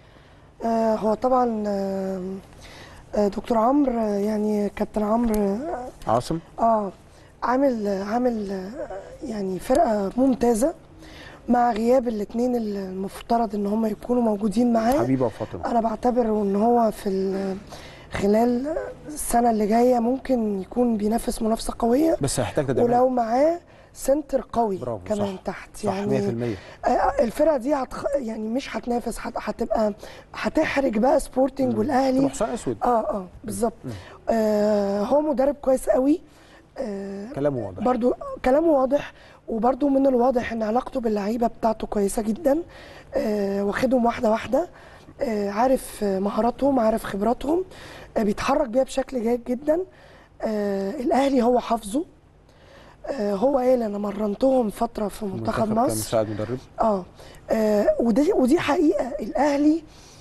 آه، هو طبعا آه، آه، دكتور عمرو آه، يعني كابتن عمرو آه، عاصم اه عامل عامل آه، يعني فرقه ممتازه مع غياب الاثنين المفترض ان هم يكونوا موجودين معاه حبيبه وفاطمه انا بعتبر ان هو في ال- خلال السنه اللي جايه ممكن يكون بينافس منافسه قويه بس هيحتاج تدعيمات ولو معاه سنتر قوي برافو، كمان صح. تحت صح يعني 100% آه، الفرقه دي هتخ... يعني مش هتنافس هت... هتبقى هتحرج بقى سبورتنج والاهلي تبقى حصان اسود اه اه بالظبط آه هو مدرب كويس قوي آه كلامه واضح برضو كلامه واضح وبرضو من الواضح ان علاقته باللعيبه بتاعته كويسه جدا آه واخدهم واحده واحده آه عارف آه، مهاراتهم عارف خبراتهم آه بيتحرك بيها بشكل جيد جدا آه الاهلي هو حافظه آه هو قال انا مرنتهم فتره في منتخب مصر مساعد مدرب اه, آه ودي ودي حقيقه الاهلي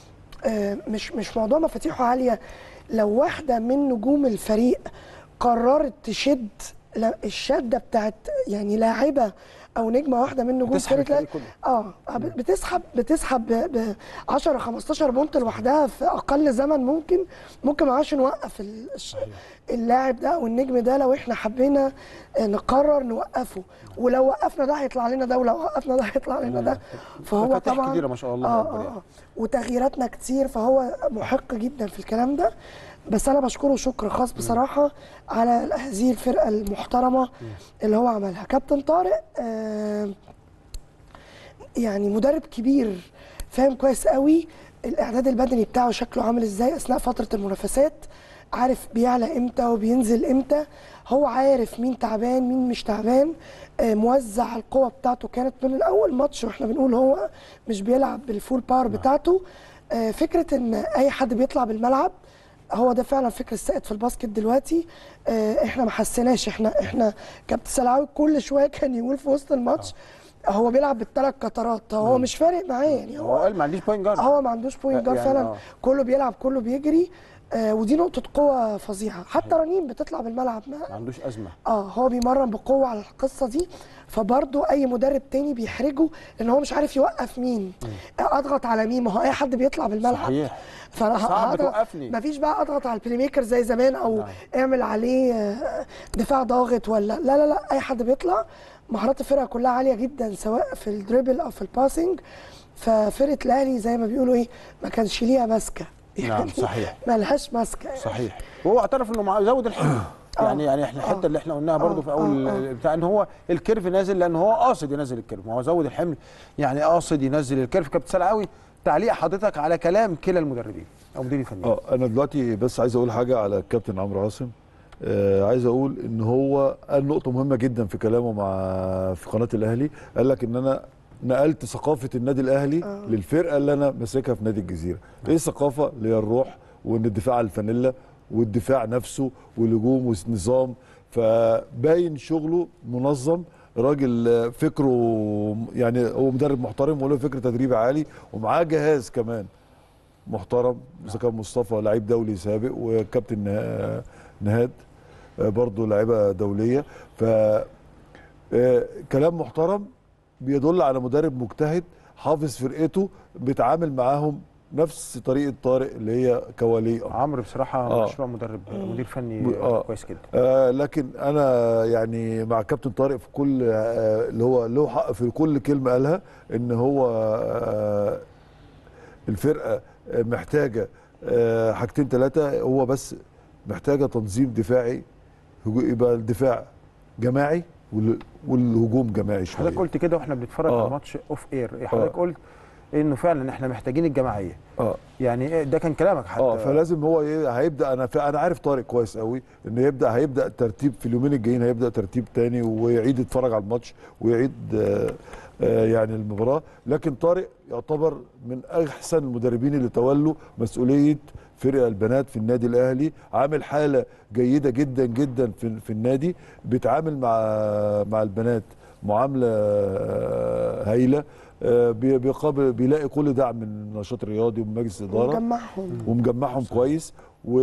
آه مش مش موضوع مفاتيحه عاليه لو واحده من نجوم الفريق قررت تشد لا- الشده بتاعت يعني لاعبه او نجمه واحده من نجوم تسحب فريق الفريق كله اه بت- بتسحب بتسحب ب ب 10 15 بونت لوحدها في اقل زمن ممكن ممكن ما عادش نوقف ال- الش- اللاعب ده او النجم ده لو احنا حبينا آه، نقرر نوقفه ولو وقفنا ده هيطلع لنا ده ولو وقفنا ده هيطلع لنا ده فهو مفاتيح طبعا كتيرة ما شاء الله اه أكبر اه يعني. آه. وتغييراتنا كتير فهو محق جدا في الكلام ده بس انا بشكره شكر خاص بصراحه على هذه الفرقه المحترمه اللي هو عملها كابتن طارق آه يعني مدرب كبير فاهم كويس قوي الاعداد البدني بتاعه شكله عامل ازاي اثناء فتره المنافسات عارف بيعلى امتى وبينزل امتى هو عارف مين تعبان مين مش تعبان آه، موزع القوه بتاعته كانت من الاول ماتش واحنا بنقول هو مش بيلعب بالفول باور بتاعته آه، فكره ان اي حد بيطلع بالملعب هو ده فعلا فكر السائد في الباسكت دلوقتي آه، احنا ما حسيناش احنا احنا كابتن سلعاوي كل شويه كان يقول في وسط الماتش هو بيلعب بالثلاث قطرات هو مش فارق معاه يعني هو قال ما عنديش بوينت جارد هو ما عندوش بوينت جارد يعني فعلا آه. كله بيلعب كله بيجري آه ودي نقطة قوة فظيعة حتى رنين بتطلع بالملعب ما ما عندوش ازمه اه هو بيمرن بقوة على القصة دي فبرضه أي مدرب تاني بيحرجه لأن هو مش عارف يوقف مين آه، أضغط على مين ما هو أي حد بيطلع بالملعب صحيح فانا صعب هضغط- توقفني. مفيش بقى اضغط على البلاي ميكر زي زمان او نعم. اعمل عليه آه، دفاع ضاغط ولا لا لا لا اي حد بيطلع مهارات الفرقه كلها عاليه جدا سواء في الدريبل او في الباسنج ففرقه الاهلي زي ما بيقولوا ايه ما كانش ليها ماسكه نعم صحيح ما لهاش ماسكه يعني. صحيح وهو اعترف انه مع زود الحمل يعني يعني احنا الحته اللي احنا قلناها برضو في اول آه، آه. بتاع ان هو الكيرف نازل لان هو قاصد ينزل الكيرف ما هو زود الحمل يعني قاصد ينزل الكيرف كابتن سلعاوي تعليق حضرتك على كلام كلا المدربين او مدير الفني اه انا دلوقتي بس عايز اقول حاجه على الكابتن عمرو عاصم آه عايز اقول ان هو قال نقطه مهمه جدا في كلامه مع في قناه الاهلي قال لك ان انا نقلت ثقافه النادي الاهلي آه. للفرقه اللي انا ماسكها في نادي الجزيره ايه الثقافه اللي هي الروح وان الدفاع على الفانيلا والدفاع نفسه والهجوم والنظام فباين شغله منظم راجل آه، فكره يعني هو مدرب محترم وله فكر تدريبي عالي ومعاه جهاز كمان محترم اذا كان مصطفى لعيب دولي سابق وكابتن نه- نهاد آه، برضه لاعيبه دوليه ف آه، كلام محترم بيدل على مدرب مجتهد حافظ فرقته بيتعامل معاهم نفس طريقه طارق اللي هي كولي أمر. عمرو بصراحه آه. مشروع مدرب مدير فني ب- آه. كويس جدا آه لكن انا يعني مع كابتن طارق في كل آه اللي هو له حق في كل كلمه قالها ان هو آه الفرقه آه، محتاجه آه حاجتين ثلاثه هو بس محتاجه تنظيم دفاعي هجو- يبقى الدفاع جماعي وال- والهجوم جماعي شويه حضرتك قلت كده واحنا بنتفرج آه. على ماتش اوف اير حضرتك آه. قلت انه فعلا احنا محتاجين الجماعيه اه يعني إيه ده كان كلامك حتى اه فلازم هو ي- هيبدا انا ف- انا عارف طارق كويس قوي ان يبدا هيبدا الترتيب في اليومين الجايين هيبدا ترتيب تاني ويعيد يتفرج على الماتش ويعيد آه آه يعني المباراه لكن طارق يعتبر من احسن المدربين اللي تولوا مسؤوليه فرق البنات في النادي الاهلي عامل حاله جيده جدا جدا في, في النادي بيتعامل مع مع البنات معامله آه، هايله آه، بي- بيقابل بيلاقي كل دعم من النشاط الرياضي ومن مجلس الاداره ونجمعهم ومجمعهم كويس و...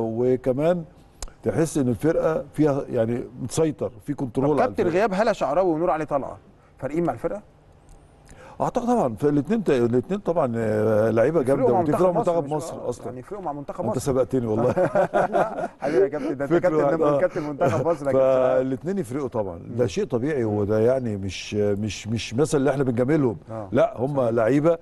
وكمان تحس ان الفرقه فيها يعني متسيطر في طب كنترول على كابتن الفرقة. غياب هلا شعراوي ونور علي طلعه فارقين مع الفرقه اعتقد طبعا الاثنين الاثنين طبعا آه، لعيبه جامده يفرقوا مع وتفرقوا منتخب مش- مصر آه، اصلا يعني يفرقوا مع منتخب انت مصر سبقتني والله حبيبي يا كابتن ده انت فكرة كابتن واحد، ده آه. كابتن منتخب مصر يا كابتن فالاثنين يفرقوا طبعا ده شيء طبيعي هو ده يعني مش مش مش مثلا اللي احنا بنجاملهم آه. لا هم لعيبه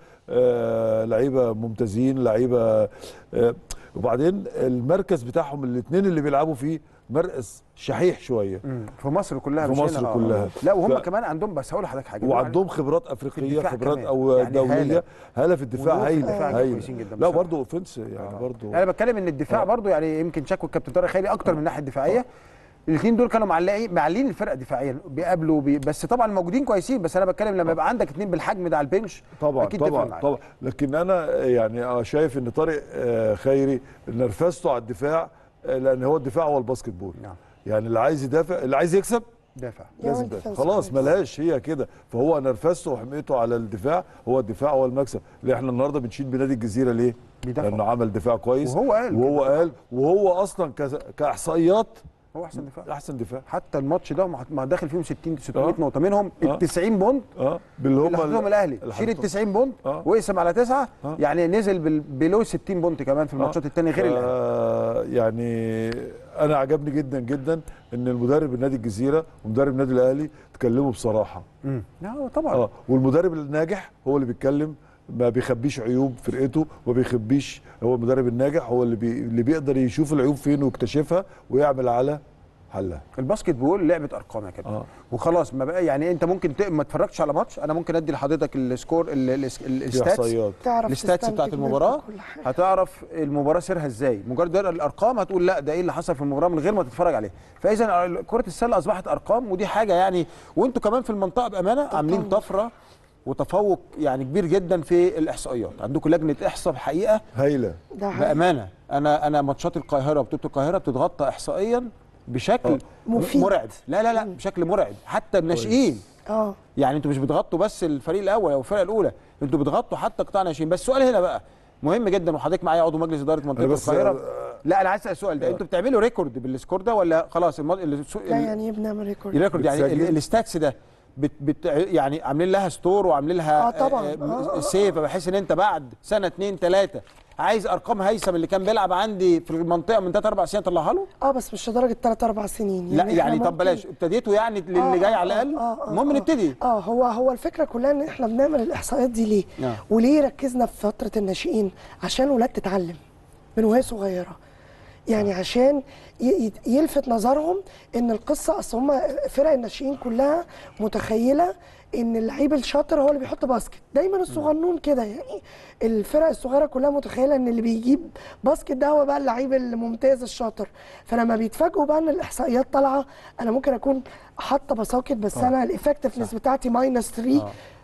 آه لعيبه ممتازين لعيبه آه وبعدين المركز بتاعهم الاثنين اللي بيلعبوا فيه مركز شحيح شويه مم. في مصر كلها في مش مصر هنا، آه. كلها. لا وهم ف- كمان عندهم بس هقول لحضرتك حاجه وعندهم خبرات افريقيه الدفاع خبرات كمان. او يعني دوليه هالة. هاله في الدفاع ونور في هايله الدفاع هايله كويسين جدا لا بصراحة. برضه اوفنس يعني برضه انا بتكلم ان الدفاع آه. برضو يعني يمكن شكوى الكابتن طارق خيري اكتر من الناحيه الدفاعيه الاثنين دول كانوا معلقين معلين الفرقه دفاعيا بيقابلوا بي بس طبعا موجودين كويسين بس انا بتكلم لما يبقى عندك اثنين بالحجم ده على البنش طبعا أكيد تفرق طبعا معاك. طبعا لكن انا يعني أنا شايف ان طارق آه، خيري نرفزته على الدفاع آه، لان هو الدفاع هو الباسكت بول نعم. يعني اللي عايز يدافع اللي عايز يكسب دافع لازم يعمل يدافع defense خلاص كويس. ملهاش هي كده فهو نرفزته وحميته على الدفاع هو الدفاع هو المكسب اللي احنا النهارده بنشيد بنادي الجزيره ليه؟ بيدافع. لانه عمل دفاع كويس وهو قال وهو كده. قال وهو اصلا كز- كاحصائيات هو احسن دفاع احسن دفاع حتى الماتش ده ما- ما داخل فيهم 60 600 آه. نقطه منهم ال آه. 90 بونت اه باللي اللي حطهم الاهلي اللي شيل ال حطهم. 90 بونت آه. وقسم على تسعه آه. يعني نزل بال- بلو 60 بونت كمان في الماتشات الثانيه غير الاهلي آه يعني انا عجبني جدا جدا ان المدرب النادي الجزيره ومدرب النادي الاهلي اتكلموا بصراحه امم لا طبعا اه والمدرب الناجح هو اللي بيتكلم ما بيخبيش عيوب فرقته ما بيخبيش هو المدرب الناجح هو اللي بي اللي بيقدر يشوف العيوب فين ويكتشفها ويعمل على حلها الباسكت بول لعبه ارقام يا كابتن اه وخلاص ما بقى يعني انت ممكن ت... ما اتفرجتش على ماتش انا ممكن ادي لحضرتك السكور ال- ال- ال- في الستاتس احصائيات تعرف الستاتس تستنتج بتاعت منها المباراه كل حاجة. هتعرف المباراه سيرها ازاي مجرد تقرا الارقام هتقول لا ده ايه اللي حصل في المباراه من غير ما تتفرج عليه فاذا كره السله اصبحت ارقام ودي حاجه يعني وانتوا كمان في المنطقه بامانه عاملين طفره وتفوق يعني كبير جدا في الاحصائيات عندكم لجنه احصاء حقيقه هايله ده حقيقي. بامانه انا انا ماتشات القاهره وبطوله القاهره بتتغطى احصائيا بشكل مفيد. مرعب لا لا لا بشكل مرعب حتى الناشئين اه يعني انتوا مش بتغطوا بس الفريق الاول او الفرقه الاولى انتوا بتغطوا حتى قطاع ناشئين بس السؤال هنا بقى مهم جدا وحضرتك معايا عضو مجلس اداره منطقه أنا بس- القاهره لا انا عايز اسال السؤال ده انتوا بتعملوا ريكورد بالسكور ده ولا خلاص المط... السو... لا يعني ايه بنعمل ريكورد الريكورد يعني بتسجل؟ ال- الستاتس ده بت بت يعني عاملين لها ستور وعاملين لها آه طبعاً. آه، آه، آه، سيف بحيث ان انت بعد سنه اتنين تلاته عايز ارقام هيثم اللي كان بيلعب عندي في المنطقه من ثلاث اربع سنين طلعها له اه بس مش لدرجه 3 4 سنين لا إحنا يعني طب ممكن- بلاش ابتديتوا يعني آه، للي جاي آه، على الاقل آه، آه، المهم آه. نبتدي اه هو هو الفكره كلها ان احنا بنعمل الاحصائيات دي ليه؟ نعم. وليه ركزنا في فتره الناشئين؟ عشان الولاد تتعلم من وهي صغيره. يعني عشان ي- ي- يلفت نظرهم ان القصه اصل هم فرق الناشئين كلها متخيله ان اللعيب الشاطر هو اللي بيحط باسكت دايما الصغنون كده يعني الفرق الصغيره كلها متخيله ان اللي بيجيب باسكت ده هو بقى اللعيب الممتاز الشاطر فلما بيتفاجئوا بقى ان الاحصائيات طالعه انا ممكن اكون حاطه باسكت بس انا الافكتفنس بتاعتي ماينس 3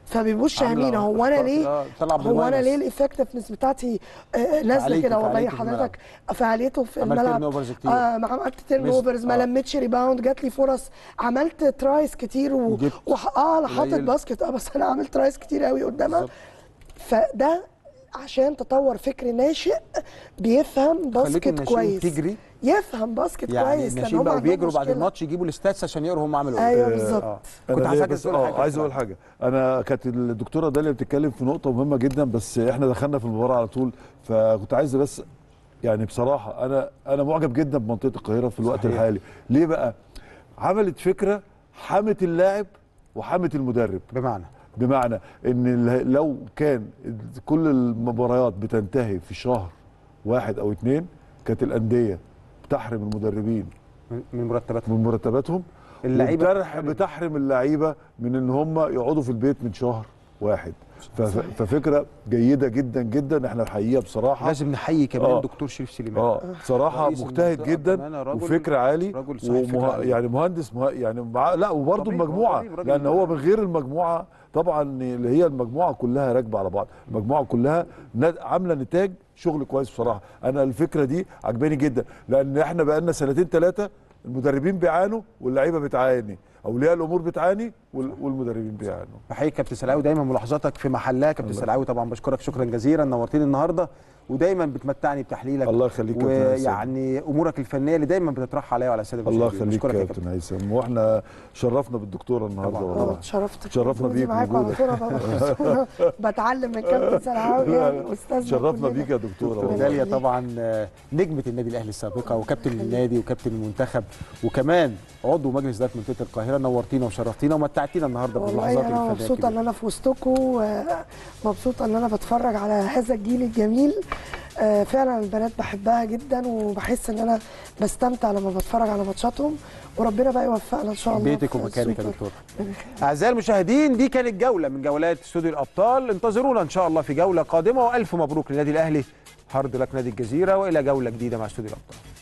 فبيبقوش عاملة فاهمين هو انا أخطاء ليه كده، طلع هو انا بالماينس. ليه الافكتفنس بتاعتي آه، نازله فعاليته- كده والله فعاليته في الملعب. حضرتك فعاليته في عملت الملعب turnovers كتير. اه ما عملت تيرن مست- اوفرز ما آه. لمتش ريباوند جات لي فرص عملت ترايس كتير و... وجبت وح... اه انا حاطط قليل. باسكت اه بس انا عملت ترايس كتير قوي قدامها بالظبط. فده عشان تطور فكر ناشئ بيفهم خليكم باسكت الناشئين كويس تجري يفهم باسكت يعني كويس لان الناشئين هم بقوا عندهم بيجروا بعد مشكلة. الماتش يجيبوا الستاتس عشان يقروا هم عملوا ايه ايوه آه، بالظبط آه. أنا كنت ليا عايزك بس تقول حاجه اه عايز اقول حاجه انا كانت الدكتوره داليا بتتكلم في نقطه مهمه جدا بس احنا دخلنا في المباراه على طول فكنت عايز بس يعني بصراحه انا انا معجب جدا بمنطقه القاهره في الوقت صحيح. الحالي ليه بقى عملت فكره حمت اللاعب وحمت المدرب بمعنى بمعنى ان ال- لو كان كل المباريات بتنتهي في شهر واحد او اتنين كانت الانديه بتحرم المدربين من- من مرتباتهم من مرتباتهم اللعيبة وبترح- بتحرم اللعيبه من ان هم يقعدوا في البيت من شهر واحد فف- ففكره جيده جدا جدا احنا الحقيقه بصراحه لازم نحيي كمان آه. الدكتور شريف سليمان اه بصراحه رئيس مجتهد المنطقة جدا كمان رجل- وفكر عالي رجل صاحب فكر ومه... عالي. يعني مهندس مه... يعني مع... لا وبرضه طبيب، هو المجموعه طبيب، راجل لان هو مهندس. من غير المجموعه طبعا اللي هي المجموعه كلها راكبه على بعض المجموعه كلها ند- عامله نتاج شغل كويس بصراحه انا الفكره دي عجباني جدا لان احنا بقالنا سنتين ثلاثه المدربين بيعانوا واللعيبه بتعاني اولياء الامور بتعاني وال... والمدربين بيعانوا بحيي كابتن سلاوي دايما ملاحظاتك في محلها كابتن سلاوي طبعا بشكرك شكرا جزيلا نورتني النهارده ودايما بتمتعني بتحليلك الله يخليك يا كابتن هيثم. ويعني امورك الفنيه اللي دايما بتطرحها عليا وعلى الساده الله المشاهدين. يخليك بشكرك يا يا كابتن هيثم واحنا شرفنا بالدكتوره النهارده طبعاً. اه والله اتشرفت اتشرفنا وجودي بيك معاكم على وجودك. طول بقى بتعلم من كابتن سلعاوي يعني استاذ شرفنا بيك يا دكتوره والله داليا طبعا آه، نجمه النادي الاهلي السابقه وكابتن النادي وكابتن المنتخب وكمان عضو مجلس اداره منطقه القاهره نورتينا وشرفتينا ومتعتينا النهارده والله باللحظات انا الفنيه مبسوطه ان الكبيرة. انا في وسطكم مبسوطه ان انا بتفرج على هذا الجيل الجميل آه، فعلا البنات بحبها جدا وبحس ان انا بستمتع لما بتفرج على ماتشاتهم وربنا بقى يوفقنا ان شاء الله بيتك في ومكانك يا السوبر. دكتور اعزائي المشاهدين دي كانت جوله من جولات استوديو الابطال انتظرونا ان شاء الله في جوله قادمه والف مبروك للنادي الاهلي هارد لك نادي الجزيره والى جوله جديده مع استوديو الابطال